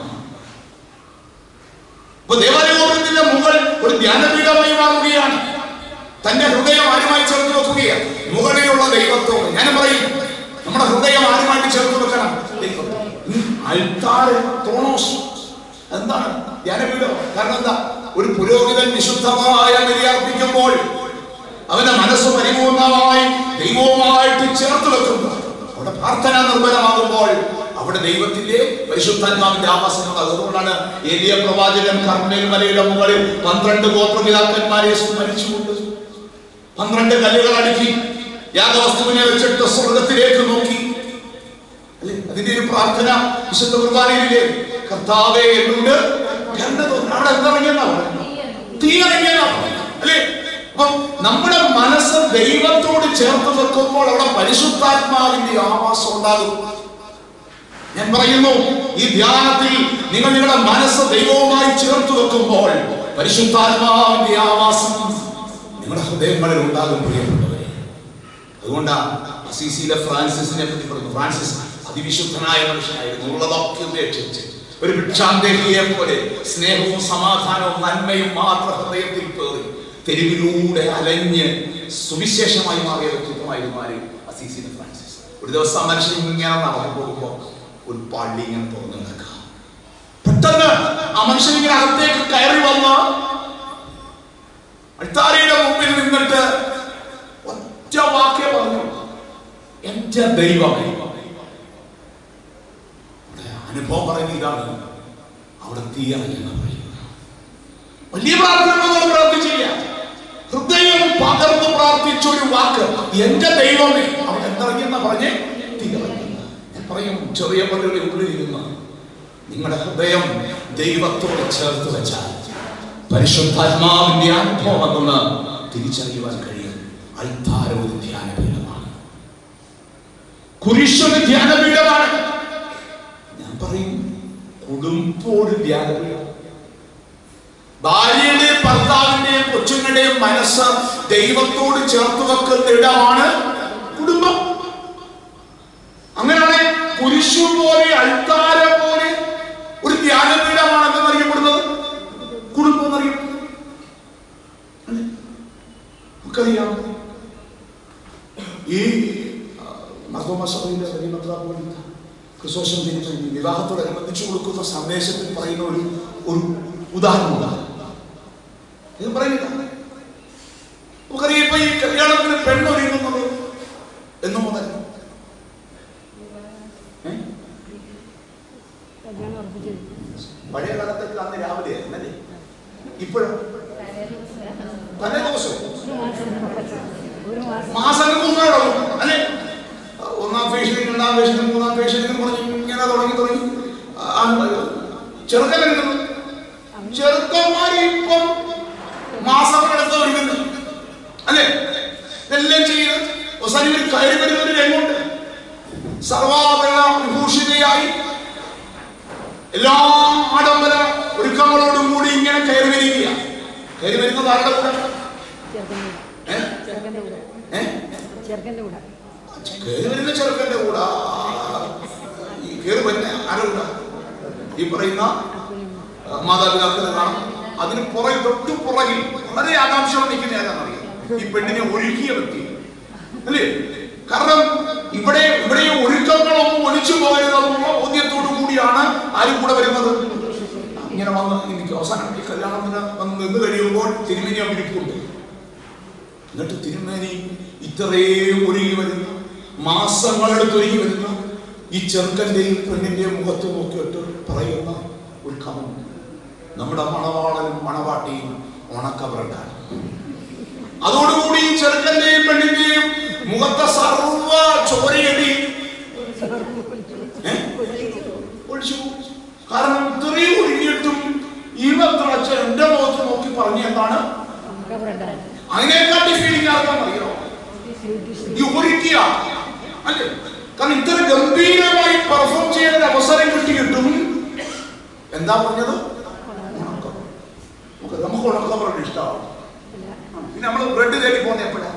ഇപ്പൊ ദേവാലയത്തിന്റെ മുകൾ ഒരു ധ്യാനപീഠമായി മാറുകയാണ് തന്റെ ഹൃദയം ആരുമായി ചേർത്ത് വെക്കുകയാണ് മുകളിലുള്ള ദൈവത്തോട് ഞാൻ പറയും നമ്മുടെ ഹൃദയം ആരുമായിട്ട് ചേർത്ത് വെക്കണം ദൈവത്തോട്. ഉം, അൾത്താറ് തോണോസ് എന്താണ് ധ്യാനപീഠം കാരണം എന്താ ഒരു പുരോഹിതൻ വിശുദ്ധമായ ബലിയർപ്പിക്കുമ്പോൾ അവന്റെ മനസ്സ് പരിപൂർണമായി ദൈവവുമായിട്ട് ചേർത്ത് വെക്കുന്നു അവിടെ പ്രാർത്ഥന നിർമ്മലമാകുമ്പോൾ അവിടെ ദൈവത്തിന്റെ പരിശുദ്ധാത്മാവിന്റെ ആവാസങ്ങൾ അതുകൊണ്ടാണ് ഏലിയ പ്രവാചകൻ കർമ്മേൽ മലയുടെ മുകളിൽ പന്ത്രണ്ട് ഗോത്രപിതാക്കന്മാരെ സ്മരിച്ചുകൊണ്ട് പന്ത്രണ്ട് കല്ലുകൾ അടുക്കി യാഗവസ്തുവിനെ വെച്ചിട്ട് സ്വർഗത്തിലേക്ക് നോക്കി അല്ലേ? അതിന്റെ ഒരു പ്രാർത്ഥന വിശുദ്ധ കുർബാനയിലെ കർത്താവേ എന്നോട് കരുണ തോന്നി അവിടെ എന്തിറങ്ങിയെന്നാ പറയുന്നത് തീ ഇറങ്ങിയെന്നാ പറയുന്നത് അല്ലേ അപ്പം നമ്മുടെ മനസ്സ് ദൈവത്തോട് ചേർത്ത് വെക്കുമ്പോൾ അവിടെ പരിശുദ്ധാത്മാവിന്റെ ആവാസം ഉണ്ടാകും ഞാൻ പറയുന്നു ഈ ധ്യാനത്തിൽ നിങ്ങൾ നിങ്ങളുടെ മനസ്സ് ദൈവവുമായി ചേർത്ത് വെക്കുമ്പോൾ പരിശുദ്ധാത്മാവിന്റെ ആവാസം നിങ്ങളുടെ ഹൃദയങ്ങളിൽ ഉണ്ടാകും പ്രിയപ്പെട്ടവരെ അതുകൊണ്ടാണ് അസീസിയിലെ ഫ്രാൻസിസിനെ പറ്റി പറഞ്ഞു ഫ്രാൻസിസ് അതിവിശുദ്ധനായ മനുഷ്യനായിരുന്നു ഉള്ളതൊക്കെ ഉപേക്ഷിച്ച് ഒരു ഭിക്ഷാന്തേഹിയെ പോലെ സ്നേഹവും സമാധാനവും നന്മയും മാത്രം ഹൃദയത്തിൽ പേറി തെരുവിലൂടെ അലഞ്ഞ് സുവിശേഷമായി മാറിയ വ്യക്തിത്വമായിരുന്നു ആര് അസീസിലെ ഫ്രാൻസിസ് ഒരു ദിവസം ആ മനുഷ്യൻ ഇങ്ങനെ നടന്നു പോകുമ്പോൾ ഒരു പള്ളി ഇങ്ങനെ തുറന്നു കിടക്കുക പെട്ടെന്ന് ആ മനുഷ്യൻ ഇങ്ങനെ അകത്തേക്ക് കയറി വന്ന് അൾത്താരയുടെ മുമ്പിൽ നിന്നിട്ട് ഒറ്റ വാക്കേ പറഞ്ഞു എന്റെ ദൈവമേ അവിടെ അനുഭവം പറയുന്ന ഇതാണ് അവിടെ തീയറിയെന്ന് പറയുന്നത് വലിയ പ്രാർത്ഥനകളൊന്നും പ്രാർത്ഥിച്ചില്ല ഹൃദയം പകർന്ന് പ്രാർത്ഥിച്ച ഒരു വാക്ക് എന്റെ ദൈവമേ അവൻ എന്തറിയുന്ന പറഞ്ഞേ തികറങ്ങുന്ന ഞാൻ പറയും ചെറിയ പള്ളിയുടെ ഉള്ളിലിരുന്ന നിങ്ങളുടെ ഹൃദയം ദൈവത്തോട് ചേർത്ത് വെച്ചാൽ പരിശുദ്ധാത്മാവിന്റെ അനുഭവം എന്ന് തിരിച്ചറിയുവാൻ കഴിയും അൽത്താരം ഒരു ധ്യാനപീഠമാണ് കുരിശൊരു ധ്യാനപീഠമാണ് ഞാൻ പറയും കുടുംബത്തോട് ധ്യാനപീഠം ഭാര്യയുടെയും ഭർത്താവിന്റെയും കൊച്ചുങ്ങളുടെയും മനസ്സ് ദൈവത്തോട് ചേർത്ത് വെക്കുന്ന ഇടമാണ് കുടുംബം അങ്ങനെയാണ് കുരിശു പോലെ അൾത്താര പോലെ ഒരു ധ്യാനപീഠമാണ് എന്തെന്ന് അറിയപ്പെടുന്നത് കുടുംബം എന്നറിയപ്പെടുന്നത് അല്ലേ? നമുക്കറിയാം ഈ മർദ്ദോമ സഭയിലെ വലിയ മെത്രാപ്പോലീത്ത ക്രിസോസ്റ്റം തിരുമേനി വിവാഹത്തോടനുബന്ധിച്ച് കൊടുക്കുന്ന സന്ദേശത്തിൽ പറയുന്ന ഒരു ഒരു ഉദാഹരണമാണ് ഇത് പറയുന്നില്ല നമുക്കറിയാം ഇപ്പൊ ഈ കല്യാണത്തിന് പെണ്ണൊരുങ്ങുന്നത് എന്നു മുതൽ ഏ? കല്യാണം ഉറപ്പിച്ചത് പഴയ കാലത്തൊക്കെ അന്ന് രാവിലെ ആയിരുന്നു അല്ലേ ഇപ്പോഴും തലേ ദിവസം ഒരു മാസം ഒരു മാസം മാസങ്ങൾ മൂന്നാളും അല്ലെ ഒന്നാം ഫേഷ്യലിംഗ് രണ്ടാം ഫേഷ്യലിംഗ് മൂന്നാം ഫേഷ്യലിംഗ് പറഞ്ഞ് ഇങ്ങനെ തുടങ്ങി തുടങ്ങി ആ, ചെറുക്കനുണ്ട് ചെറുക്കന്മാര് ഇപ്പം മാസങ്ങളെടുത്ത് ഒരുങ്ങുന്നു അല്ലെ ഇതെല്ലാം ചെയ്ത് അവസാനം ഒരു കയറി വരുന്ന ഒരു രംഗമുണ്ട് സർവാഭരണ വിഭൂഷിതയായി എല്ലാ ആഡംബര ഒരുക്കങ്ങളോടും കൂടി ഇങ്ങനെ കയറി വരിക കയറി വരുന്നത് ആരുടെ കൂടെ ചെറുക്കൻ്റെ ഏ? ചെറുക്കൻ്റെ കൂടെ ഏ? ചെറുക്കൻ്റെ കൂടെ കേറി വരുന്ന ചെറുക്കന്റെ കൂടെ ഈ കേറി വരുന്ന ആരുടെ കൂടെ ഈ പറയുന്ന അപ്പനും ആ, മാതാപിതാക്കളെ കാണാം അതിന് പുറകിൽ തൊട്ടു പുറകിൽ വളരെ ആകാംക്ഷയോടെ നിൽക്കുന്ന ഏതാണെന്നറിയാം ഈ പെണ്ണിനെ ഒഴുകിയ വ്യക്തി അല്ലേ കാരണം ഇവിടെ ഇവിടെ ഒരുക്കങ്ങളൊന്നും ഒളിച്ചു പോകരുതെന്നുള്ള ബോധ്യത്തോടു കൂടിയാണ് ആരും കൂടെ വരുന്നത് ഇങ്ങനെ വന്ന് എനിക്ക് അവസാനം ഈ കല്യാണത്തിന് വന്ന് നിന്ന് കഴിയുമ്പോൾ തിരുമേനി അവിരിപ്പുണ്ട് എന്നിട്ട് തിരുമേനി ഇത്രയും ഒരുങ്ങി വരുന്നു മാസങ്ങളെടുത്ത് ഒരുങ്ങി വരുന്നു ഈ ചെറുക്കന്റെയും പെണ്ണിന്റെയും മുഖത്ത് നോക്കിയിട്ട് പറയുന്ന ഒരു കമം നമ്മുടെ മണവാളനും മണവാട്ടിയും ഉണക്കവരണ്ടാണ് അതോടുകൂടി ഈ ചെറുക്കന്റെയും പെണ്ണിന്റെയും മുഖത്തെ സർവ ചോരയടി ഏ? ഒഴിച്ചു പോകും. കാരണം ഇത്രയും ഒരുങ്ങിയിട്ടും ഈ അച്ഛൻ എന്റെ മുഖത്ത് നോക്കി പറഞ്ഞ എന്താണ് നമുക്ക് അവിടെ അതിനെക്കാട്ടി ഫീലിംഗ് ആർക്കാൻ അറിയോ ഈ ഒരുക്കിയ അല്ലേ കാരണം ഇത്ര ഗംഭീരമായി പെർഫോം ചെയ്യാൻ ഒരു അവസരം കിട്ടിയിട്ടും എന്താ പറഞ്ഞത് ഉണക്കം. നമുക്ക് നമുക്ക് ഉണക്കപ്പുറം ഇഷ്ടമാണ് പിന്നെ നമ്മൾ ബ്രെഡ് തേടി പോകുന്ന എപ്പോഴാണ്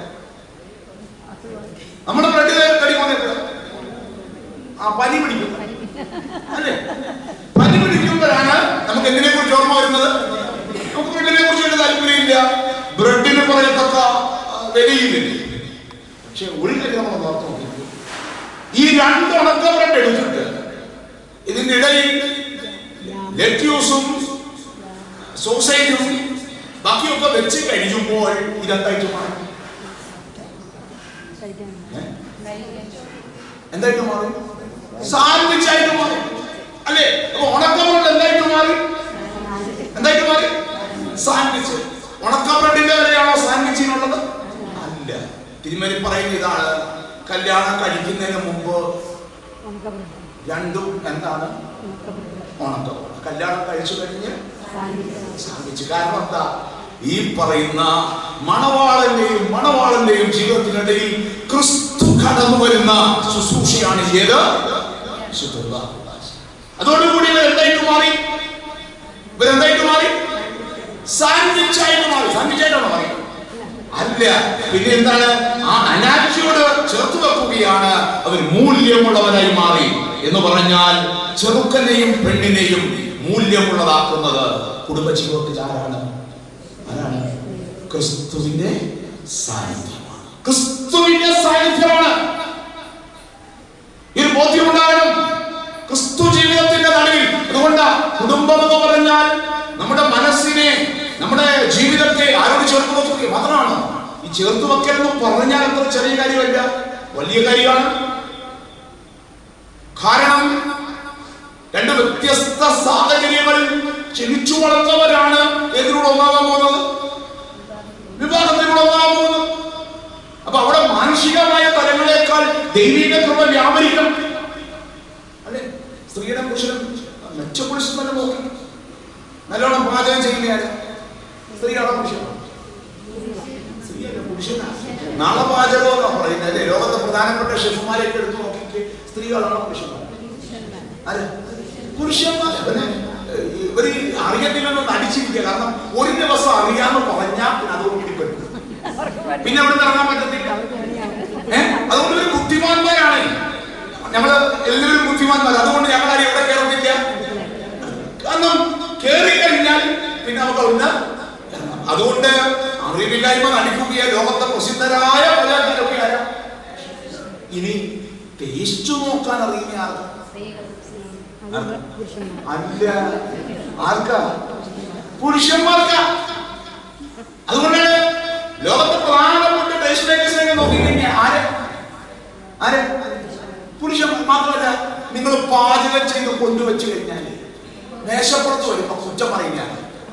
നമ്മൾ ബ്രെഡ് തേടി പോകുന്ന എപ്പോഴാണ് ആ പനി പിടിക്കും അല്ലേ പനി പിടിക്കുമ്പോഴാണ് നമുക്ക് എന്തിനെ കുറിച്ച് ഓർമ്മ വരുന്നത് നമുക്ക് ബ്രെഡിനെ കുറിച്ച് ഒരു താല്പര്യമില്ല ബ്രെഡിന് പറയത്തക്ക ആ, വിലയില്ല പക്ഷെ ഒരു കാര്യം നമ്മൾ ഓർത്ത് നോക്കി ഈ രണ്ട് ഉണക്ക ബ്രെഡ് എടുത്തിട്ട് ഇതിന്റെ ഇടയിൽ ലെറ്റ്യൂസും സോസേജും ബാക്കിയൊക്കെ വെച്ച് കഴിയുമ്പോൾ ഇതെന്തായിട്ട് മാറി കഴിക്കാൻ ഏ? എന്തായിട്ട് മാറി സാൻഡ്വിച്ച് ആയിട്ട് മാറി അല്ലേ അപ്പൊ ഉണക്കബ്രെഡ് എന്തായിട്ട് മാറി എന്തായിട്ട് മാറി സാൻഡ്വിച്ച് ഉണക്കബ്രെഡിന്റെ വിലയാണോ സാൻഡ്വിച്ചിനുള്ളത് അല്ല തിരുമലി പറയുന്ന ഇതാണ് കല്യാണം കഴിക്കുന്നതിന് മുമ്പ് ഉണക്കപ്പെടും രണ്ടും എന്താണ് ഉണക്കപ്പെടും ഉണക്കബ്രെഡ് കല്യാണം കഴിച്ചു കഴിഞ്ഞ് സാധിക്കും സാധിച്ചു കാരണം എന്താ ഈ പറയുന്ന മണവാളന്റെയും മണവാളന്റെയും ജീവിതത്തിനിടയിൽ ക്രിസ്തു കടന്നു വരുന്ന ശുശ്രൂഷയാണ് ഏത് വിശുദ്ധ അതോടുകൂടി ഇവർ എന്തായിട്ട് മാറി ഇവരെന്തായിട്ട് മാറി സാൻഡ്വിച്ച് ആയിട്ട് മാറി സാൻഡ്വിച്ച് ആയിട്ടാണോ മാറി അല്ല പിന്നെ എന്താണ് ആ അനാക്ഷിയോട് ചേർത്ത് വെക്കുകയാണ് അവർ മൂല്യമുള്ളവരായി മാറി എന്ന് പറഞ്ഞാൽ ചെറുക്കനെയും പെണ്ണിനെയും മൂല്യമുള്ളതാക്കുന്നത് കുടുംബജീവിതത്തിൽ ആരാണ് ആരാണ് ക്രിസ്തുവിന്റെ സാന്നിധ്യമാണ് ക്രിസ്തുവിന്റെ സാന്നിധ്യമാണ് ഈ ഒരു ബോധ്യമുണ്ടാകണം ക്രിസ്തു ജീവിതത്തിന്റെ നടുവിൽ അതുകൊണ്ട് കുടുംബം എന്ന് പറഞ്ഞാൽ നമ്മുടെ മനസ്സിനെ നമ്മുടെ ജീവിതത്തെ ആരോട് ചേർത്ത് വെക്കുക മാത്രമാണ് ഈ ചേർത്ത് വെക്കൽ എന്ന് പറഞ്ഞാൽ അത്ര ചെറിയ കാര്യമല്ല വലിയ കാര്യമാണ് കാരണം രണ്ട് വ്യത്യസ്ത സാഹചര്യങ്ങളിൽ ജനിച്ചു വളർന്നവരാണ് ഏതിലൂടെ കൂടെ ഒന്നാകാൻ പോകുന്നത് വിവാഹത്തിൽ കൂടെ ഒന്നാകാൻ പോകുന്നത് അപ്പൊ അവിടെ മാനുഷികമായ തലങ്ങളെക്കാൾ ദൈവിക കൃപ വ്യാപരിക്കണം അല്ലെ സ്ത്രീയുടെ പുരുഷനും മെച്ചപുരുഷൻ തന്നെ നോക്കണം നല്ലോണം പാചകം ചെയ്യുന്നയാള് സ്ത്രീയാണോ പുരുഷനോ സ്ത്രീയല്ല പുരുഷനാ നാളെ പാചകം എന്നാ പറയുന്നത് അല്ലേ ലോകത്തെ പ്രധാനപ്പെട്ട ഷെഫുമാരെയൊക്കെ എടുത്ത് നോക്കിയിട്ട് സ്ത്രീകളാണോ പുരുഷന്മാർ അല്ല പുരുഷന്മാർ അവനെ ഇവർ അറിയത്തില്ലെന്ന് നടിച്ചിരിക്കുക കാരണം ഒരു ദിവസം അറിയാന്ന് പറഞ്ഞാൽ പിന്നെ അതോടുകൂടി പറ്റും പിന്നെ അവിടെ ഇറങ്ങാൻ പറ്റത്തില്ല ഏഹ് അതുകൊണ്ട് ഒരു ബുദ്ധിമാന്മാരാണ് ഞങ്ങള് എല്ലാവരും ബുദ്ധിമാന്മാർ അതുകൊണ്ട് ഞങ്ങൾ ആരും എവിടെ കയറുന്നില്ല കാരണം കേറി കഴിഞ്ഞാൽ പിന്നെ നമുക്ക് അവിടുന്ന് ഇറങ്ങാം. അതുകൊണ്ട് അറിവില്ലായ്മ നടിക്കുകയ ലോകത്തെ പ്രസിദ്ധരായ പല ആൾക്കാരൊക്കെ ആരാ ഇനി ടേസ്റ്റ് നോക്കാൻ അറിയുന്ന ആർക്കാ അത് പുരുഷന്മാർ അല്ല ആർക്കാ പുരുഷന്മാർക്കാ അതുകൊണ്ടാണ് ലോകത്തെ പ്രധാനപ്പെട്ട ടേസ്റ്റ് മേക്കേഴ്സിനെ നോക്കിക്കഴിഞ്ഞാൽ ആര് ആര് പുരുഷൻ മാത്രമല്ല നിങ്ങൾ പാചകം ചെയ്ത് കൊണ്ടുവച്ചു കഴിഞ്ഞാൽ മേശപ്പുറത്ത് വരുമ്പോ കുറ്റം പറയുകയാണ്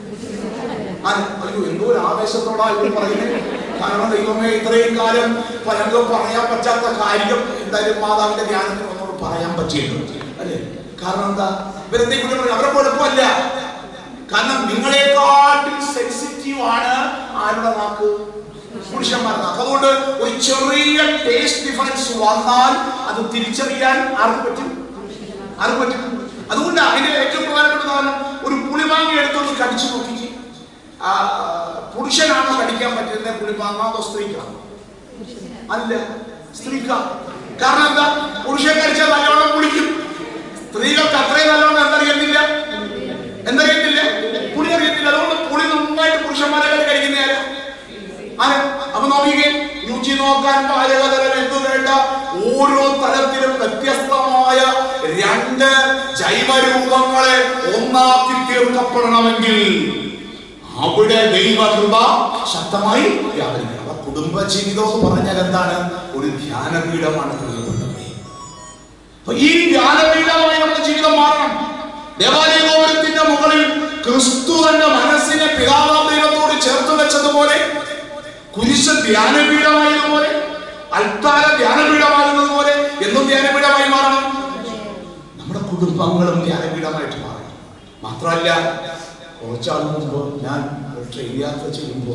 ആര്? അയ്യോ എന്തോ ഒരു ആവേശത്തോടാ ഇവർ പറയുന്നത് കാരണം ദൈവമേ ഇത്രയും കാലം പലർക്കും പറയാൻ പറ്റാത്ത കാര്യം എന്തായാലും മാതാവിന്റെ ധ്യാനത്തിൽ ഒന്നോട് പറയാൻ പറ്റിയിട്ടുണ്ട് അല്ലേ കാരണം എന്താ ഇവരെന്തെങ്കിലും കുറ്റം പറയും അവരെ കുഴപ്പമല്ല കാരണം നിങ്ങളെക്കാട്ടിൽ സെൻസിറ്റീവ് ആണ് ആരുടെ നാക്ക് പുരുഷന്മാരുടെ നാക്ക് അതുകൊണ്ട് ഒരു ചെറിയ ടേസ്റ്റ് ഡിഫറൻസ് വന്നാൽ അത് തിരിച്ചറിയാൻ ആർക്ക് പറ്റും ആർക്ക് പറ്റും അതുകൊണ്ട് അതിന്റെ ഏറ്റവും പ്രധാനപ്പെട്ട ഉദാഹരണം ഒരു പുളിമാങ്ങ എടുത്തൊന്ന് കടിച്ചു നോക്കി ആ, പുരുഷനാണോ കടിക്കാൻ പറ്റുന്നത് പുളിമാങ്ങ അതോ സ്ത്രീക്കാണോ അല്ല സ്ത്രീക്കാ കാരണം എന്താ പുരുഷൻ കടിച്ചാൽ നല്ലോണം പുളിക്കും സ്ത്രീകൾക്ക് അത്രയും നല്ലോണം എന്തറിയത്തില്ല എന്തറിയത്തില്ല പുളി അറിയത്തില്ല അതുകൊണ്ട് പുളി നന്നായിട്ട് പുരുഷന്മാരെ കഴിക്കുന്ന ആരാ ആരാ അപ്പൊ നോക്കിക്കേ രുചി നോക്കാൻ പാചകതലം എന്തു വേണ്ട ഓരോ തലത്തിലും വ്യത്യസ്തമായ രണ്ട് ജൈവരൂപങ്ങളെ ഒന്നാക്കി തീർക്കപ്പെടണമെങ്കിൽ അവിടെ ദൈവകൃപ ശക്തമായി വ്യാപരിക്കണം അപ്പൊ കുടുംബ ജീവിതം എന്ന് പറഞ്ഞാൽ എന്താണ് ഒരു ധ്യാനപീഠമാണ് പ്രിയപ്പെട്ടവരെ അപ്പൊ ഈ ധ്യാനപീഠമായി നമ്മുടെ ജീവിതം മാറണം ദേവാലയ ഗോപുരത്തിന്റെ മുകളിൽ ക്രിസ്തു തന്റെ മനസ്സിനെ പിതാവാം ദൈവത്തോട് ചേർത്ത് വെച്ചതുപോലെ കുരിശ് ധ്യാനപീഠമായതുപോലെ അൽത്താര ധ്യാനപീഠമാകുന്നതുപോലെ എന്നും ധ്യാനപീഠമായി മാറണം നമ്മുടെ കുടുംബങ്ങളും ധ്യാനപീഠമായിട്ട് മാറണം മാത്രമല്ല കുറച്ചാൾ മുമ്പ് ഞാൻ ഒരു ട്രെയിൻ യാത്ര ചെയ്യുമ്പോൾ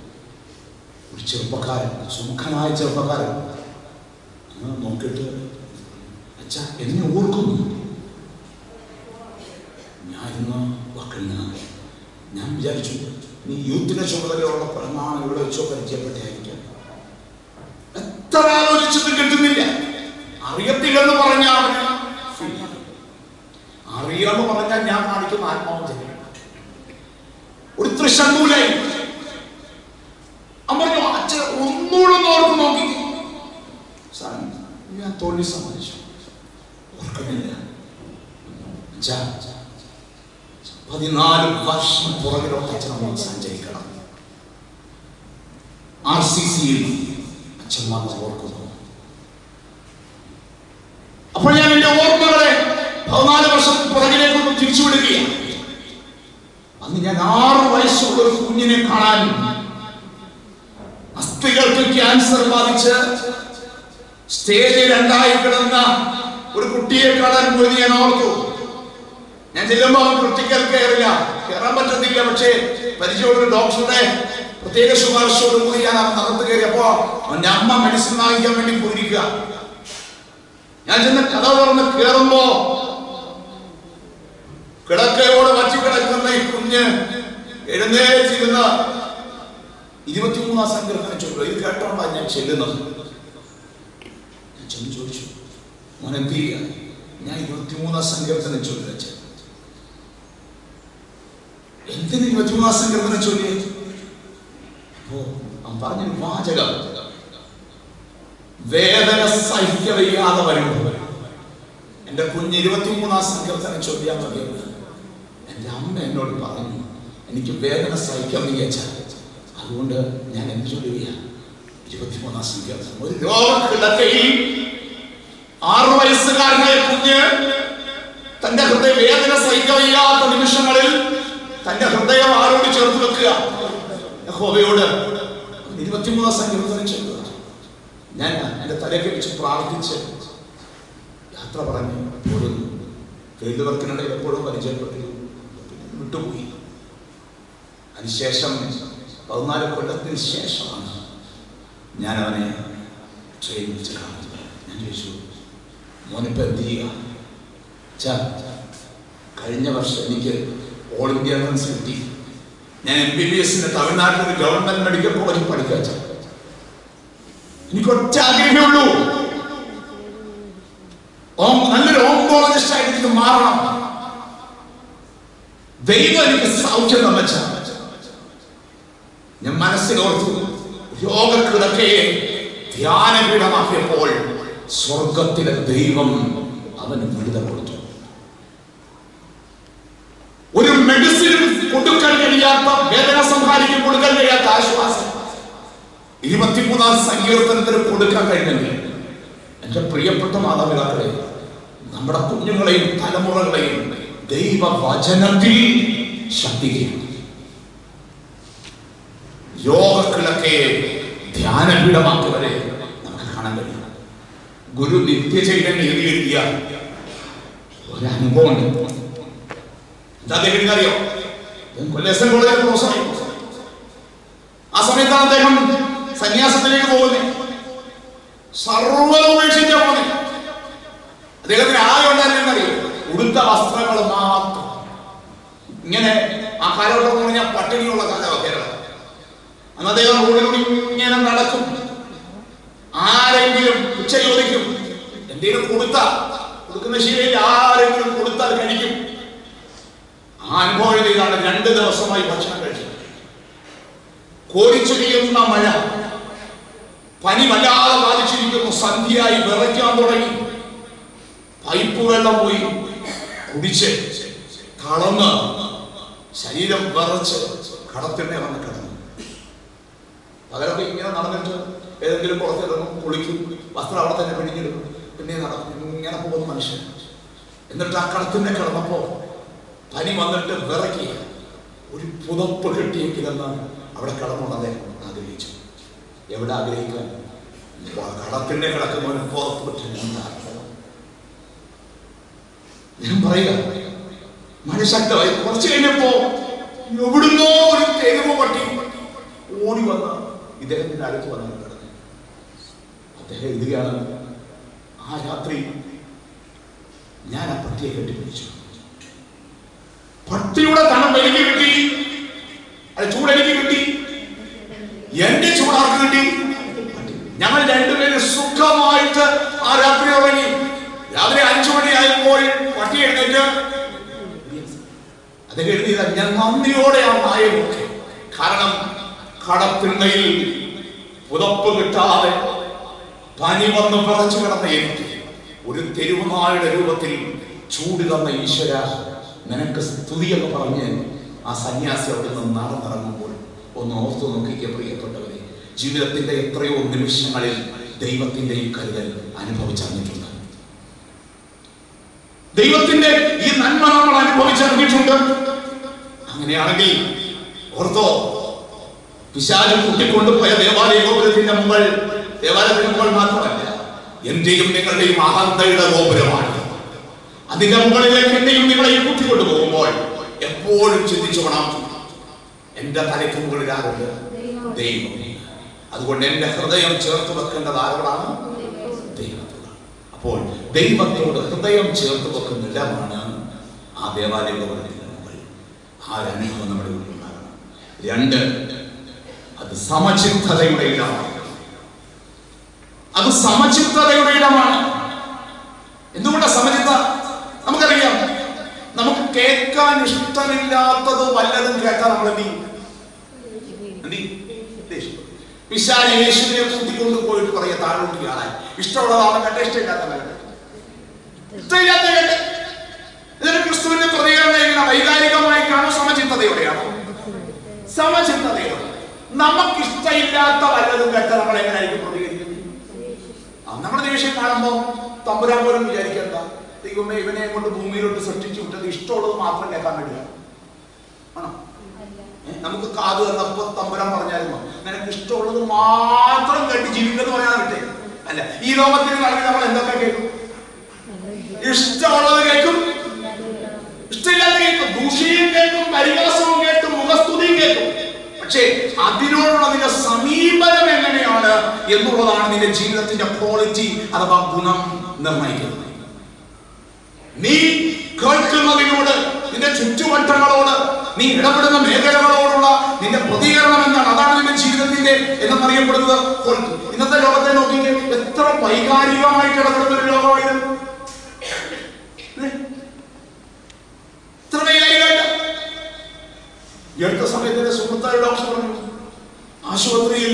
ഒരു ചെറുപ്പക്കാരൻ സുമുഖനായ ചെറുപ്പക്കാരൻ ഞാൻ നോക്കിയിട്ട് അച്ഛാ എന്നെ ഓർക്കുന്നു ഞാൻ ഇന്ന് വക്കുന്ന ഞാൻ വിചാരിച്ചു നീ യൂത്തിനെ ചുമതലയുള്ള പരമാണ് ഇവിടെ വെച്ചോ പരിചയപ്പെട്ടായിരിക്കാം എത്ര ആലോചിച്ചിട്ട് കിട്ടുന്നില്ല അറിയത്തില്ലെന്ന് പറഞ്ഞാൽ അവന് feel ചെയ്യും. അറിയാന്ന് പറഞ്ഞാൽ ഞാൻ കാണിക്കുന്ന ആത്മാവഞ്ചന ഒരു തൃശങ്കൂലായി അവൻ പറഞ്ഞു അച്ഛൻ ഒന്നുകൂടെ ഒന്ന് ഓർത്ത് നോക്കി സാർ ഞാൻ തോൽവി സമ്മതിച്ചു ഓർക്കുന്നില്ല അച്ഛാ, പതിനാല് വർഷം പുറകിലോട്ട് അച്ഛനമ്മ സഞ്ചരിക്കണം ആർ സി സിയിൽ അച്ഛന്മാർ ഓർക്കുന്നു അപ്പോൾ ഞാൻ എന്റെ ഓർമ്മകളെ പതിനാല് വർഷം പുറകിലേക്ക് തിരിച്ചുവിടുകയാണ് അന്ന് ഞാൻ ആറ് വയസ്സുള്ള ഒരു കുഞ്ഞിനെ കാണാൻ അസ്ഥികൾക്ക് ക്യാൻസർ ബാധിച്ച് സ്റ്റേജിൽ രണ്ടായി കിടന്ന ഒരു കുട്ടിയെ കാണാൻ പോയി ഞാൻ ഓർത്തു ഞാൻ ചെല്ലുമ്പോൾ അവൻ ക്രിട്ടിക്കൽ കയറില്ല കയറാൻ പറ്റത്തില്ല പക്ഷേ പരിചയമുള്ള ഒരു ഡോക്ടറുടെ പ്രത്യേക ശുപാർശയോട് കൂടി ഞാൻ അവൻ അകത്ത് കയറിയപ്പോ അവന്റെ അമ്മ മെഡിസിൻ വാങ്ങിക്കാൻ വേണ്ടി പോയിരിക്കുക ഞാൻ ചെന്ന് കഥ തുറന്ന് കയറുമ്പോ കിടക്കയോട് വച്ചു കിടക്കുന്ന ഈ കുഞ്ഞ് എഴുന്നേറ്റിരുന്ന് ഇരുപത്തിമൂന്നാം സങ്കീർത്തനം ചൊല്ലുക ഇത് കേട്ടോണ്ടാണ് ഞാൻ ചെല്ലുന്നത് ഞാൻ ചെന്ന് ചോദിച്ചു മോൻ എന്ത് ചെയ്യുക ഞാൻ ഇരുപത്തിമൂന്നാം സങ്കീർത്തനം ചൊല്ലുക അച്ഛൻ എന്തിന് ഇരുപത്തിമൂന്നാം സങ്കീർത്തനം ചൊല്ലിയത് അപ്പോ അവൻ പറഞ്ഞൊരു വാചകം വേദന സഹിക്കവയ്യാതെ വരുമ്പോൾ എന്റെ കുഞ്ഞ് ഇരുപത്തിമൂന്നാം സങ്കീർത്തനം ചൊല്ലിയാൽ മതിയെന്ന് എന്റെ അമ്മ എന്നോട് പറഞ്ഞു എനിക്ക് വേദന സഹിക്കാൻ വയ്യച്ച അതുകൊണ്ട് ഞാൻ എന്ത് ചൊല്ലുകയാണ് ഇരുപത്തിമൂന്നാം സങ്കീർത്തനം ഒരു രോഗക്കിടക്കയിൽ ആറു വയസ്സുകാരനായ കുഞ്ഞ് തന്റെ ഹൃദയ വേദന സഹിക്കാൻ വയ്യാത്ത നിമിഷങ്ങളിൽ തന്റെ ഹൃദയം ആരോട് ചേർത്ത് വെക്കുക യഹോവയോട് ഇരുപത്തിമൂന്നാം സങ്കീർത്തനം ചെയ്യുക ഞാൻ എൻ്റെ തലയ്ക്ക് വെച്ച് പ്രാർത്ഥിച്ച് യാത്ര പറഞ്ഞു പോരുന്നു ഫീൽഡ് വർക്കിനിടയിൽ എപ്പോഴും പരിചയപ്പെട്ടിരുന്നു പിന്നെ വിട്ടുപോയി അതിനുശേഷം പതിനാല് കൊല്ലത്തിന് ശേഷമാണ് ഞാൻ അവനെ ട്രെയിൻ വെച്ച് കാണുന്നത് ഞാൻ ചോദിച്ചു മോനിപ്പോൾ എന്ത് ചെയ്യുക ചാ കഴിഞ്ഞ വർഷം എനിക്ക് ഓൾ ഇന്ത്യ റൺസ് കിട്ടി ഞാൻ എം ബി ബി എസിന്റെ തമിഴ്നാട്ടിൽ ഒരു ഗവൺമെന്റ് മെഡിക്കൽ കോളേജിൽ പഠിക്കുക അച്ഛാ. എനിക്ക് ഒറ്റ ആഗ്രഹമേ ഉള്ളൂ ഓം- നല്ലൊരു ഓങ്കോളജിസ്റ്റ് ആയിട്ട് എനിക്ക് മാറണം ദൈവം എനിക്ക് സൗഖ്യം തന്നച്ച ഞാൻ മനസ്സിലോർത്തു രോഗക്കിടക്കയെ ധ്യാനപീഠമാക്കിയപ്പോൾ സ്വർഗത്തിലെ ദൈവം അവന് വിടുതൽ കൊടുത്തു ഒരു മെഡിസിനും കൊടുക്കാൻ കഴിയാത്ത വേദന സംഹാരിക്കും കൊടുക്കാൻ കഴിയാത്ത ആശ്വാസം ഇരുപത്തിമൂന്നാം സങ്കീർത്തനത്തിന് കൊടുക്കാൻ കഴിഞ്ഞെങ്കിൽ എന്റെ പ്രിയപ്പെട്ട മാതാപിതാക്കളെ നമ്മുടെ കുഞ്ഞുങ്ങളെയും തലമുറകളെയും ദൈവവചനത്തിൽ ശക്തിക്കും യോഗക്കിളക്കെ ധ്യാനപീഠമാക്കിയവരെ നമുക്ക് കാണാൻ കഴിയും ഗുരു നിത്യചൈതന്യം എഴുതിയ ഒരു അനുഭവമുണ്ട് എന്താ അദ്ദേഹത്തിന് അറിയോ കൊല്ലേസൻ കോളേജിൽ പ്രൊഫസറായി ആ സമയത്താണ് അദ്ദേഹം സന്യാസത്തിലേക്ക് പോകുന്നത് സർവ്വം ഉപേക്ഷിക്കാൻ പോകുന്നത് അദ്ദേഹത്തിന് ആകെ ഉണ്ടായിരുന്നെന്ന് അറിയോ ഉടുത്ത വസ്ത്രങ്ങൾ മാത്രം ഇങ്ങനെ ആ കാലഘട്ടം എന്ന് പറഞ്ഞാൽ പട്ടിണിയുള്ള കാലമാണ് കേരളം അന്ന് അദ്ദേഹം റോഡിലൂടെ ഇങ്ങനെ നടക്കും ആരെങ്കിലും ഉച്ച ചോദിക്കും എന്തെങ്കിലും കൊടുത്ത കൊടുക്കുന്ന ശീലയിൽ ആരെങ്കിലും കൊടുത്താൽ കഴിക്കും ആ അനുഭവം എഴുതിയതാണ് രണ്ട് ദിവസമായി ഭക്ഷണം കഴിച്ചത് കോരിച്ചൊരിയുന്ന മഴ പനി വല്ലാതെ ബാധിച്ചിരിക്കുന്നു സന്ധ്യയായി വിറയ്ക്കാൻ തുടങ്ങി പൈപ്പ് വെള്ളം പോയി കുടിച്ച് കളന്ന് ശരീരം വിറച്ച് കടത്തിണ്ണെ വന്ന് കിടന്നു പകരമൊക്കെ ഇങ്ങനെ നടന്നിട്ട് ഏതെങ്കിലും പുറത്തിറങ്ങും കുളിക്കും വസ്ത്രം അവിടെ തന്നെ പിടിഞ്ഞിടും പിന്നെ നടക്കും ഇങ്ങനെ പോകുന്ന മനുഷ്യൻ എന്നിട്ട് ആ കടത്തിണ്ണെ കിടന്നപ്പോ പനി വന്നിട്ട് വിറയ്ക്കുക ഒരു പുതപ്പ് കിട്ടിയെങ്കിലെന്ന് അവിടെ കടന്നുകൊണ്ട് അദ്ദേഹം ആഗ്രഹിച്ചു എവിടെ ആഗ്രഹിക്കാൻ കടത്തിന്റെ കിടക്കുന്നവന് പുറത്ത് വിട്ട് എന്താ ഞാൻ പറയുക മഴ ശക്തമായി കുറച്ച് കഴിഞ്ഞപ്പോ എവിടുന്നോ ഒരു തെരുവ് പട്ടി ഓടി വന്ന് ഇദ്ദേഹത്തിന്റെ അടുത്ത് വന്ന് കിടന്നു അദ്ദേഹം എഴുതുകയാണ് ആ രാത്രി ഞാൻ ആ പട്ടിയെ കെട്ടിപ്പിടിച്ചു പട്ടിയുടെ തണം എനിക്ക് കിട്ടി അത് ചൂട് എനിക്ക് കിട്ടി എന്റെ ചൂടാർക്ക് കിട്ടി ഞങ്ങൾ രണ്ടുപേരും സുഖമായിട്ട് ആ രാത്രി ഉറങ്ങി രാവിലെ അഞ്ചു മണിയായപ്പോൾ പട്ടി എഴുന്നേറ്റ് അദ്ദേഹം എഴുതിയത് ഞാൻ നന്ദിയോടെ ആ നായെ നോക്കി കാരണം കടത്തിണ്ണയിൽ പുതപ്പ് കിട്ടാതെ പനി വന്ന് വിറച്ചു കിടന്ന എനിക്ക് ഒരു തെരുവുനായുടെ രൂപത്തിൽ ചൂട് തന്ന ഈശ്വര നിനക്ക് സ്തുതി എന്ന് പറഞ്ഞ് ആ സന്യാസി അവിടെ നിന്ന് നടന്നിറങ്ങുമ്പോൾ ഒന്ന് ഓർത്തു നോക്കിക്കുക പ്രിയപ്പെട്ടവരെ ജീവിതത്തിന്റെ എത്രയോ നിമിഷങ്ങളിൽ ദൈവത്തിന്റെ ഈ കരുതൽ അനുഭവിച്ചറിഞ്ഞിട്ടുണ്ട് ദൈവത്തിന്റെ ഈ നന്മ നമ്മൾ അനുഭവിച്ചറിഞ്ഞിട്ടുണ്ട് അങ്ങനെയാണെങ്കിൽ ഓർത്തോ പിശാച് കൂട്ടിക്കൊണ്ടുപോയ ദേവാലയ ഗോപുരത്തിന്റെ മുകൾ ദേവാലയത്തിന്റെ മുകൾ മാത്രമല്ല എന്റെയും നിങ്ങളുടെയും അഹന്തയുടെ ഗോപുരമാണ് അതിന്റെ മുകളിലേക്ക് എന്നെയും നിങ്ങളെയും കൂട്ടിക്കൊണ്ടു പോകുമ്പോൾ എപ്പോഴും ചിന്തിച്ചോണം എന്റെ തലയ്ക്ക് മുകളിൽ ആരുണ്ട് ദൈവം അതുകൊണ്ട് എന്റെ ഹൃദയം ചേർത്ത് വെക്കേണ്ടത് ആരോടാണ് ദൈവത്തോട് അപ്പോൾ ദൈവത്തോട് ഹൃദയം ചേർത്ത് വെക്കുന്ന ഇടമാണ് ആ ദേവാലയ ഗോപുരത്തിന്റെ മുകൾ ആ ഒരു അനുഭവം നമ്മുടെ ഉള്ളിൽ ഉണ്ടാകണം രണ്ട് അത് സമചിത്തതയുടെ ഇടമാണ് അത് സമചിത്തതയുടെ ഇടമാണ് എന്തുകൊണ്ടാ സമചിത്ത നമുക്കറിയാം നമുക്ക് കേൾക്കാൻ ഇഷ്ടമില്ലാത്തത് വല്ലതും കേൾക്കാൻ നമ്മൾ എന്ത് ചെയ്യും എന്ത് ചെയ്യും? ദേഷ്യപ്പെടും. പിശാച് യേശുവിനെ കൂട്ടിക്കൊണ്ട് പോയിട്ട് പറയാ താഴോട്ട് കാണാൻ ഇഷ്ടമുള്ളതാണ് കേട്ടെ ഇഷ്ടമില്ലാത്ത കേട്ടെ ഇഷ്ടമില്ലാത്ത കേട്ടെ ഇതിന് ക്രിസ്തുവിന്റെ പ്രതികരണം എങ്ങനെ വൈകാരികമായിട്ടാണോ സമചിത്തതയോടെയാണോ സമചിത്തതയോടെ നമുക്ക് ഇഷ്ടമില്ലാത്ത വല്ലതും കേട്ടാൽ നമ്മൾ എങ്ങനെയായിരിക്കും പ്രതികരിക്കുന്നത് ആ നമ്മുടെ ദേഷ്യം കാണുമ്പോ തമ്പുരാൻ പോലും വിചാരിക്കണ്ട ദൈവമേ ഇവനെ കൊണ്ട് ഭൂമിയിലോട്ട് സൃഷ്ടിച്ചു വിട്ടത് ഇഷ്ടമുള്ളത് മാത്രം കേൾക്കാൻ വേണ്ടിയാണ് ആണോ ഏ, നമുക്ക് കാത് തന്നപ്പോ തമ്പുരാൻ പറഞ്ഞായിരുന്നു നിനക്ക് ഇഷ്ടമുള്ളത് മാത്രം കേട്ട് ജീവിക്കുന്നു പറയാൻ പറ്റേ അല്ല ഈ ലോകത്തിൽ നടന്ന് നമ്മൾ എന്തൊക്കെ കേൾക്കും ഇഷ്ടമുള്ളത് കേൾക്കും ഇഷ്ടമില്ലാതെ കേൾക്കും ദൂഷിയും കേൾക്കും പരിഹാസവും കേൾക്കും മുഖസ്തുതിയും കേൾക്കും പക്ഷേ അതിനോടുള്ള നിന്റെ സമീപനം എങ്ങനെയാണ് എന്നുള്ളതാണ് നിന്റെ ജീവിതത്തിന്റെ ക്വാളിറ്റി അഥവാ ഗുണം നിർണ്ണയിക്കുന്നത് നീ കേൾക്കുന്നതിനോട് നിന്റെ ചുറ്റുവട്ടങ്ങളോട് നീ ഇടപെടുന്ന മേഖലകളോടുള്ള നിന്റെ പ്രതികരണം എന്താണ് അതാണ് നിന്റെ ജീവിതത്തിന്റെ എന്നറിയപ്പെടുന്നത് quality. ഇന്നത്തെ ലോകത്തെ നോക്കിയിട്ട് എത്ര വൈകാരികമായിട്ട് ഇടപെടുന്ന ഒരു ലോകമായത് ഇത്ര വൈകാരികമായിട്ട് ഈ അടുത്ത സമയത്ത് എന്റെ സുഹൃത്തായ ഡോക്ടർ പറഞ്ഞു ആശുപത്രിയിൽ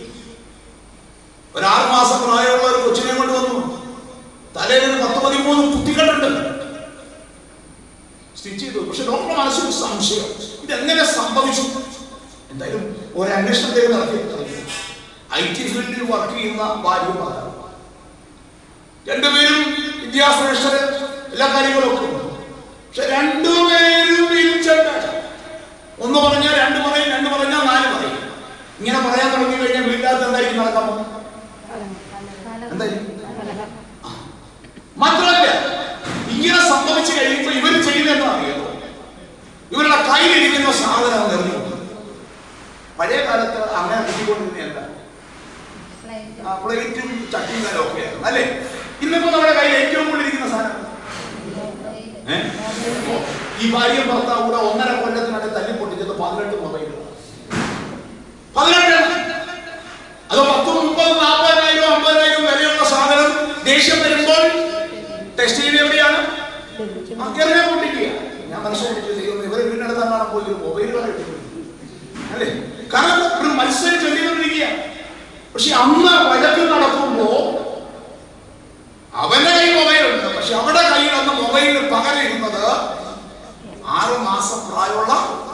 ഒരു ആറ് മാസം പ്രായമുള്ള ഒരു കൊച്ചിനെ കൊണ്ട് വന്നു തലയിൽ പത്ത് പതിമൂന്ന് കുത്തികളുണ്ട് സ്റ്റിച്ച് ചെയ്തു പക്ഷെ ഡോക്ടർ മനസ്സിൽ സംശയം ഇതെങ്ങനെ സംഭവിച്ചു എന്തായാലും ഒരു അന്വേഷണത്തേക്ക് നടത്തി ഐ ടി ഫീൽഡിൽ വർക്ക് ചെയ്യുന്ന ഭാര്യ ഭർത്താവ് രണ്ടുപേരും വിദ്യാഭ്യാസ എല്ലാ കാര്യങ്ങളും ഒക്കെ ഉണ്ട് പക്ഷെ രണ്ടുപേരും വീഴ്ചക്കാരാ. ഒന്ന് പറഞ്ഞാൽ രണ്ട് പറയും രണ്ട് പറഞ്ഞാൽ നാല് പറയും ഇങ്ങനെ പറയാൻ തുടങ്ങി കഴിഞ്ഞാൽ വീട്ടിനകത്ത് എന്തായിരിക്കും നടക്കാൻ പോകുന്നത് എന്തായിരിക്കും മാത്രമല്ല ഇങ്ങനെ സംഭവിച്ചു കഴിയുമ്പോൾ ഇവർ ചെയ്യുന്നതെന്ന് അറിയാമോ ഇവരുടെ കയ്യിലിരിക്കുന്ന സാധനം നിറഞ്ഞു പഴയ കാലത്ത് അങ്ങനെ കിട്ടിക്കൊണ്ടിരുന്നതല്ല ആ, പ്ലേറ്റും ചട്ടിയും കാലം ഒക്കെ ആയിരുന്നു അല്ലേ ഇന്നിപ്പോ നമ്മുടെ കയ്യിൽ ഏറ്റവും കൂടുതൽ ഇരിക്കുന്ന സാധനം ഏ? ഈ ഭാര്യ ഭർത്താവ് കൂടെ ഒന്നര കൊല്ലത്തിനടുത്ത് തല്ലി പൊട്ടിച്ചത് പതിനെട്ട് മൊബൈലുകൾ പതിനെട്ട് അത് പത്ത് മുപ്പത് നാൽപ്പതിനായിരം അമ്പതിനായിരം വിലയുള്ള സാധനം ദേഷ്യം വരുമ്പോൾ ടെസ്റ്റ് ചെയ്ത് എവിടെയാണ് ആ, എറിയാൻ പൊട്ടിക്കുക ഞാൻ മനസ്സിലാക്കി ദൈവം ഇവരെ വീടിനടുത്താണ് പോയി ഒരു മൊബൈലുകൾ അല്ലേ കാരണം ഒരു മത്സരം ചൊല്ലിക്കൊണ്ടിരിക്കുക പക്ഷെ അന്ന് വഴക്ക് നടക്കുമ്പോ അവന്റെ കയ്യിൽ മൊബൈലുണ്ട് പക്ഷെ അവരുടെ കയ്യിൽ അന്ന് മൊബൈലിന് പകരുന്നത് ആറ് മാസം പ്രായമുള്ള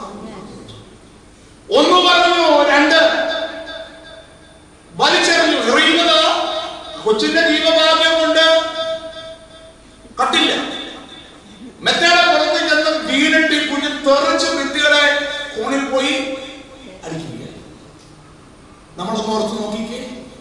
ഒന്ന് പറഞ്ഞു രണ്ട് വലിച്ചെറിഞ്ഞു എറിയുന്നത് കൊച്ചിന്റെ ജീവഭാഗ്യം കൊണ്ട് കട്ടില്ല മെത്തയുടെ പുറത്ത് ചെന്ന് വീണിട്ട് ഈ കുഞ്ഞ് തെറിച്ച് ഭിത്തികളെ കോണിൽ പോയി അടിക്കുക നമ്മളൊന്ന് ഓർത്ത് നോക്കിക്കേ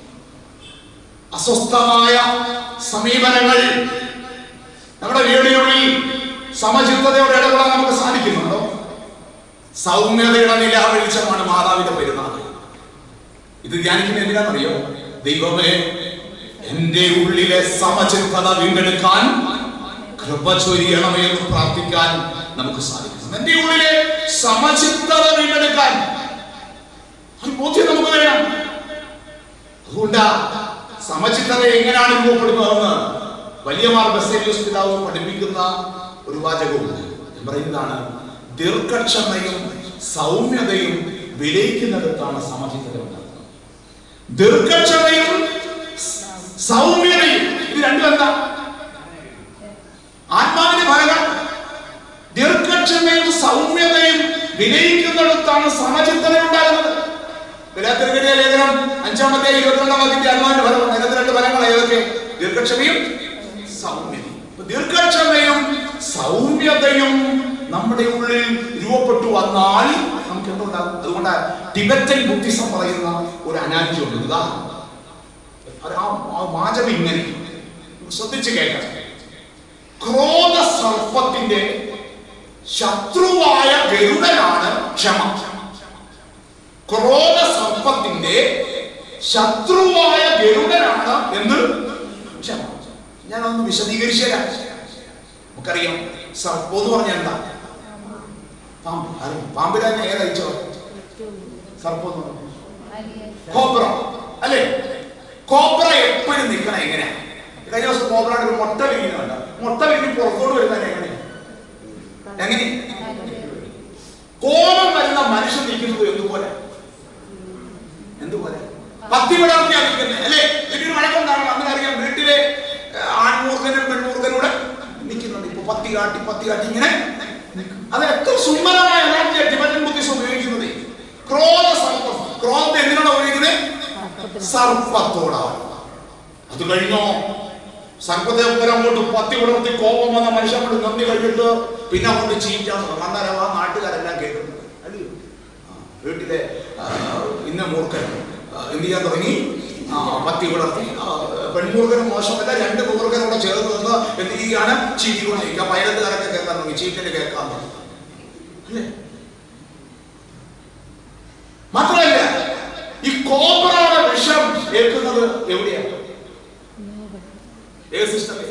അസ്വസ്ഥമായ സമീപനങ്ങൾ നമ്മുടെ വീടുകളിൽ സമചിത്തതയോടെ ഇടപെടാൻ നമുക്ക് സാധിക്കുന്നുണ്ടോ സൗമ്യതയുടെ നിലാവെളിച്ചമാണ് മാതാവിന്റെ പെരുന്നാൾ ഇത് ധ്യാനിക്കുന്ന എന്തിനാണെന്നറിയോ ദൈവമേ എന്റെ ഉള്ളിലെ സമചിത്തത വീണ്ടെടുക്കാൻ കൃപ ചൊരിയണമേ എന്ന് പ്രാർത്ഥിക്കാൻ നമുക്ക് സാധിക്കും എന്റെ ഉള്ളിലെ സമചിത്തത വീണ്ടെടുക്കാൻ ഒരു ബോധ്യം നമുക്ക് വേണം അതുകൊണ്ടാ സമചിത്തത എങ്ങനെയാണ് രൂപപ്പെടുന്നതെന്ന് വലിയ മാർ ബസേലിയോസ് പിതാവ് പഠിപ്പിക്കുന്ന ഒരു വാചകമുണ്ട് ഞാൻ പറയുന്നതാണ് ദീർഘക്ഷമയും സൗമ്യതയും വിലയിക്കുന്നിടത്താണ് സമചിത്തത ഉണ്ടാകുന്നത് ദീർഘക്ഷമയും സൗമ്യതയും ഇത് രണ്ടും എന്താ ആത്മാവിന്റെ ഫലങ്ങൾ ദീർഘക്ഷമയും സൗമ്യതയും വിനയിക്കുന്നിടത്താണ് സമചിത്തത ഉണ്ടാകുന്നത് വിലാത്തിരിക്കടിയ ലേഖനം അഞ്ചാമത്തെ ഇരുപത്തിരണ്ടാം വാക്യത്തിന്റെ ആത്മാവിന്റെ ഫലം ഇരുപത്തിരണ്ട് ഫലങ്ങൾ ഏതൊക്കെ ദീർഘക്ഷമയും സൗമ്യതയും അപ്പൊ ദീർഘക്ഷമയും സൗമ്യതയും നമ്മുടെ ഉള്ളിൽ രൂപപ്പെട്ടു വന്നാൽ നമുക്ക് എന്തുണ്ടാകും അതുകൊണ്ട് ടിബറ്റൻ ബുദ്ധിസം പറയുന്ന ഒരു അനാലജി ഉണ്ട് ഉദാഹരണം അത് ആ ആ വാചകം ഇങ്ങനെ ശ്രദ്ധിച്ച് കേൾക്കാം ക്രോധ സർപ്പത്തിന്റെ ശത്രുവായ ഗരുഡനാണ് ക്ഷമ ക്രോധ സർപ്പത്തിന്റെ ശത്രുവായ ഗരുഡനാണ് എന്ന് ക്ഷമ ഞാൻ ഒന്ന് വിശദീകരിച്ചു തരാം നമുക്കറിയാം സർപ്പം എന്ന് പറഞ്ഞാൽ എന്താ പാമ്പ് അറിയാം പാമ്പിനെ ഏതയച്ചോ സർപ്പം എന്ന് പറഞ്ഞു കോബ്ര അല്ലേ കോബ്ര എപ്പോഴും നിൽക്കണം എങ്ങനെയാ കഴിഞ്ഞ ദിവസം കോബ്രയുടെ ഒരു മുട്ട വിരിക്കുന്നുണ്ട് മുട്ട വിരിഞ്ഞ് പുറത്തോട്ട് വരുന്നത് എങ്ങനെ എങ്ങനെ കോപം വരുന്ന മനുഷ്യൻ നിൽക്കുന്നത് എന്തുപോലെ എന്തുപോലെ പത്തി വിടർത്തിയാ നിൽക്കുന്നത് അല്ലേ ഇതിന് വഴക്കുണ്ടാകണം അങ്ങനെ അറിയാം വീട്ടിലെ ഏഹ്, ആൺമൂർഖനും പെൺമൂർഖനൂടെ നിൽക്കുന്നുണ്ട് ഇപ്പൊ പത്തി കാട്ടി പത്തി കാട്ടി ഇങ്ങനെ അത് എത്ര സുന്ദരമായ എനർജിയാണ് ടിബറ്റൻ ബുദ്ധിസം ഉപയോഗിക്കുന്നത് ക്രോധ സർപ്പം ക്രോധത്തെ എന്തിനാണ് ഉപയോഗിക്കുന്നത് സർപ്പത്തോടാണ് അത് കഴിഞ്ഞോ സർപ്പത്തെ ഒപ്പം അങ്ങോട്ട് പത്തി വിടർത്തി കോപം വന്ന മനുഷ്യൻ കൊണ്ട് നന്ദി കഴിഞ്ഞിട്ട് പിന്നെ അങ്ങോട്ട് ചീറ്റാൻ തുടങ്ങും അന്നേരം ആ നാട്ടുകാരെല്ലാം കേൾക്കുന്നത് അല്ലയോ ആ. എന്ത് ചെയ്യാൻ തുടങ്ങി ആ പത്തി വിടർത്തി ആ, പെൺമുറുകനും മോശമല്ല രണ്ട് മുറുകനോടെ ചേർന്ന് നിന്ന് എന്ത് ചെയ്യുകയാണ് ചീറ്റി കൊണ്ടിരിക്കുക പൈലത്തുകാരൊക്കെ കേൾക്കാൻ തുടങ്ങി ചീറ്റിന് കേൾക്കാൻ തുടങ്ങി അല്ലേ മാത്രമല്ല ഈ കോബ്രയുടെ വിഷം ഏൽക്കുന്നത് എവിടെയാണ് ഏത് സിസ്റ്റമേ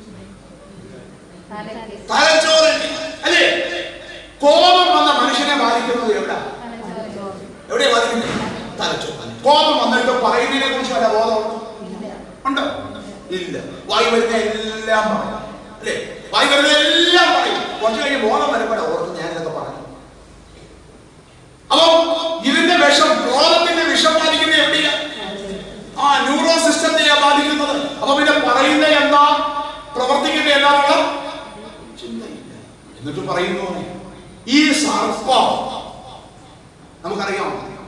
തലച്ചോറിൽ അല്ലേ കോപം വന്ന മനുഷ്യനെ ബാധിക്കുന്നത് എവിടെ എവിടെയാ ബാധിക്കുന്നത് തലച്ചോറ് കോപം വന്നിട്ട് പറയുന്നതിനെ കുറിച്ച് വല്ല ബോധമുണ്ടോ ഉണ്ടോ ഇല്ല വായി വരുന്ന എല്ലാം പറയും അല്ലേ വായി വരുന്ന എല്ലാം പറയും കുറച്ച് കഴിഞ്ഞ് ബോധം വരുമ്പോഴാണ് ഓർത്ത് ഞാൻ ഇതൊക്കെ പറഞ്ഞു അപ്പൊ ഇതിന്റെ വിഷം ക്രോധത്തിന്റെ വിഷം ബാധിക്കുന്നത് എവിടെയാ ആ ന്യൂറോ സിസ്റ്റത്തെയാ ബാധിക്കുന്നത് അപ്പൊ പിന്നെ പറയുന്ന എന്താ പ്രവർത്തിക്കുന്ന എന്താണുള്ള ചിന്തയില്ല എന്നിട്ട് പറയുന്നു ഈ സർപ്പം നമുക്കറിയാം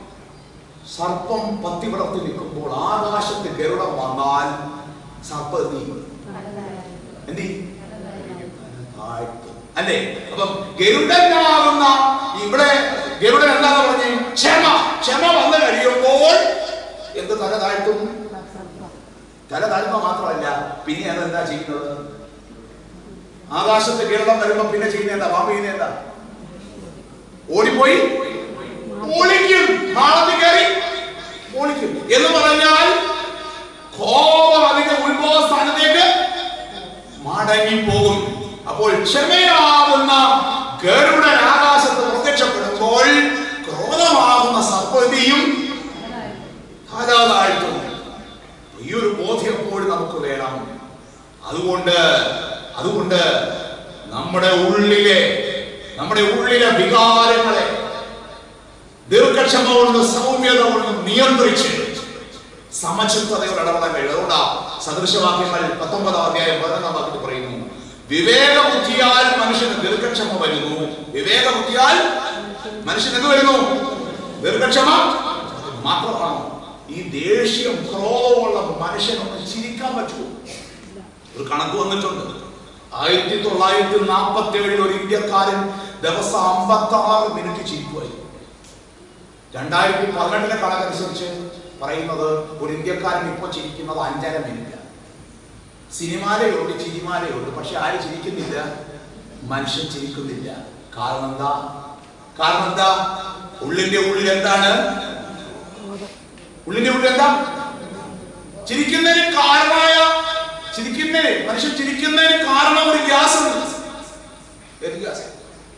സർപ്പം പത്തി വിടർത്തി നിൽക്കുമ്പോൾ ആകാശത്ത് ഗരുഡം വന്നാൽ സർപ്പം എന്ത് ചെയ്യും? എന്ത് ചെയ്യും? താഴ്ത്തും. അല്ലേ അപ്പം ഗരുഡനാകുന്ന ഇവിടെ ഗരുഡൻ എന്താണ് പറഞ്ഞേ ക്ഷമ ക്ഷമ വന്നു കഴിയുമ്പോൾ എന്ത് തല താഴ്ത്തും തല താഴ്ത്തുക മാത്രമല്ല പിന്നെ അതെന്താ ചെയ്യുന്നത് ആകാശത്ത് ഗരുഡം വരുമ്പോ പിന്നെ ചെയ്യുന്ന എന്താ പാമ്പ് ചെയ്യുന്ന എന്താ ഓടിപ്പോയി ഒളിക്കും മാളത്തിൽ കയറി ഒളിക്കും എന്ന് പറഞ്ഞാൽ കോപം അതിന്റെ ഉത്ഭവ സ്ഥാനത്തേക്ക് മടങ്ങിപ്പോകും അപ്പോൾ ക്ഷമയാവുന്ന ഗരുഡൻ ആകാശത്ത് പ്രത്യക്ഷപ്പെടുമ്പോൾ ക്രോധമാകുന്ന സർപ്പതിയും താഴ്ത്തും ഈ ഒരു ബോധ്യം എപ്പോഴും നമുക്ക് വേണം അതുകൊണ്ട് അതുകൊണ്ട് നമ്മുടെ ഉള്ളിലെ നമ്മുടെ ഉള്ളിലെ വികാരങ്ങളെ ദീർഘക്ഷമ കൊണ്ട് സൗമ്യത കൊണ്ട് നിയന്ത്രിച്ച് സമചിത്തതയോടെ ഇടപെടാൻ കഴിയും അതുകൊണ്ടാ സദൃശവാക്യങ്ങൾ പത്തൊമ്പതാം അധ്യായം പതിനൊന്നാം വാക്യത്തിൽ പറയുന്നു വിവേകബുദ്ധിയാൽ മനുഷ്യന് ദീർഘക്ഷമ വരുന്നു വിവേകബുദ്ധിയാൽ മനുഷ്യന് എന്ത് വരുന്നു ദീർഘക്ഷമ മാത്രമാണ് ഈ ദേഷ്യം ക്രോധമുള്ള മനുഷ്യനൊന്ന് ചിരിക്കാൻ പറ്റുമോ ഒരു കണക്ക് വന്നിട്ടുണ്ട് ആയിരത്തി തൊള്ളായിരത്തി നാൽപ്പത്തി ഏഴിൽ ഒരു ഇന്ത്യക്കാരൻ ദിവസം അമ്പത്തി ആറ് മിനിറ്റ് ചിരിക്കുമായിരുന്നു രണ്ടായിരത്തി പതിനെട്ടിലെ കണക്കനുസരിച്ച് പറയുന്നത് ഒരു ഇന്ത്യക്കാരൻ ഇപ്പോൾ ചിരിക്കുന്നത് അഞ്ചര മിനിറ്റ് സിനിമാലയുണ്ട് ചിരിമാലയുണ്ട് പക്ഷെ ആരും ചിരിക്കുന്നില്ല മനുഷ്യൻ ചിരിക്കുന്നില്ല കാരണം എന്താ കാരണം എന്താ ഉള്ളിന്റെ ഉള്ളിൽ എന്താണ് ഉള്ളിന്റെ ഉള്ളിൽ എന്താ ചിരിക്കുന്നതിന് കാരണമായ ചിരിക്കുന്നതിന് മനുഷ്യൻ ചിരിക്കുന്നതിന് കാരണം ഒരു ഗ്യാസ് ഉണ്ട് ഏത് gas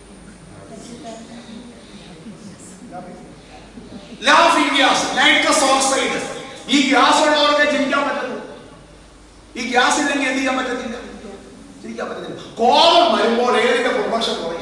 laughing gas nitrous oxide ഈ ഗ്യാസ് ഉള്ളവർക്ക് ചിരിക്കാൻ പറ്റുന്നു ഈ ഗ്യാസ് ഇല്ലെങ്കിൽ എന്ത് ചെയ്യാൻ പറ്റത്തില്ല ചിരിക്കാൻ പറ്റത്തില്ല കോപം വരുമ്പോൾ ഏതിന്റെ പ്രൊഡക്ഷൻ കുറയും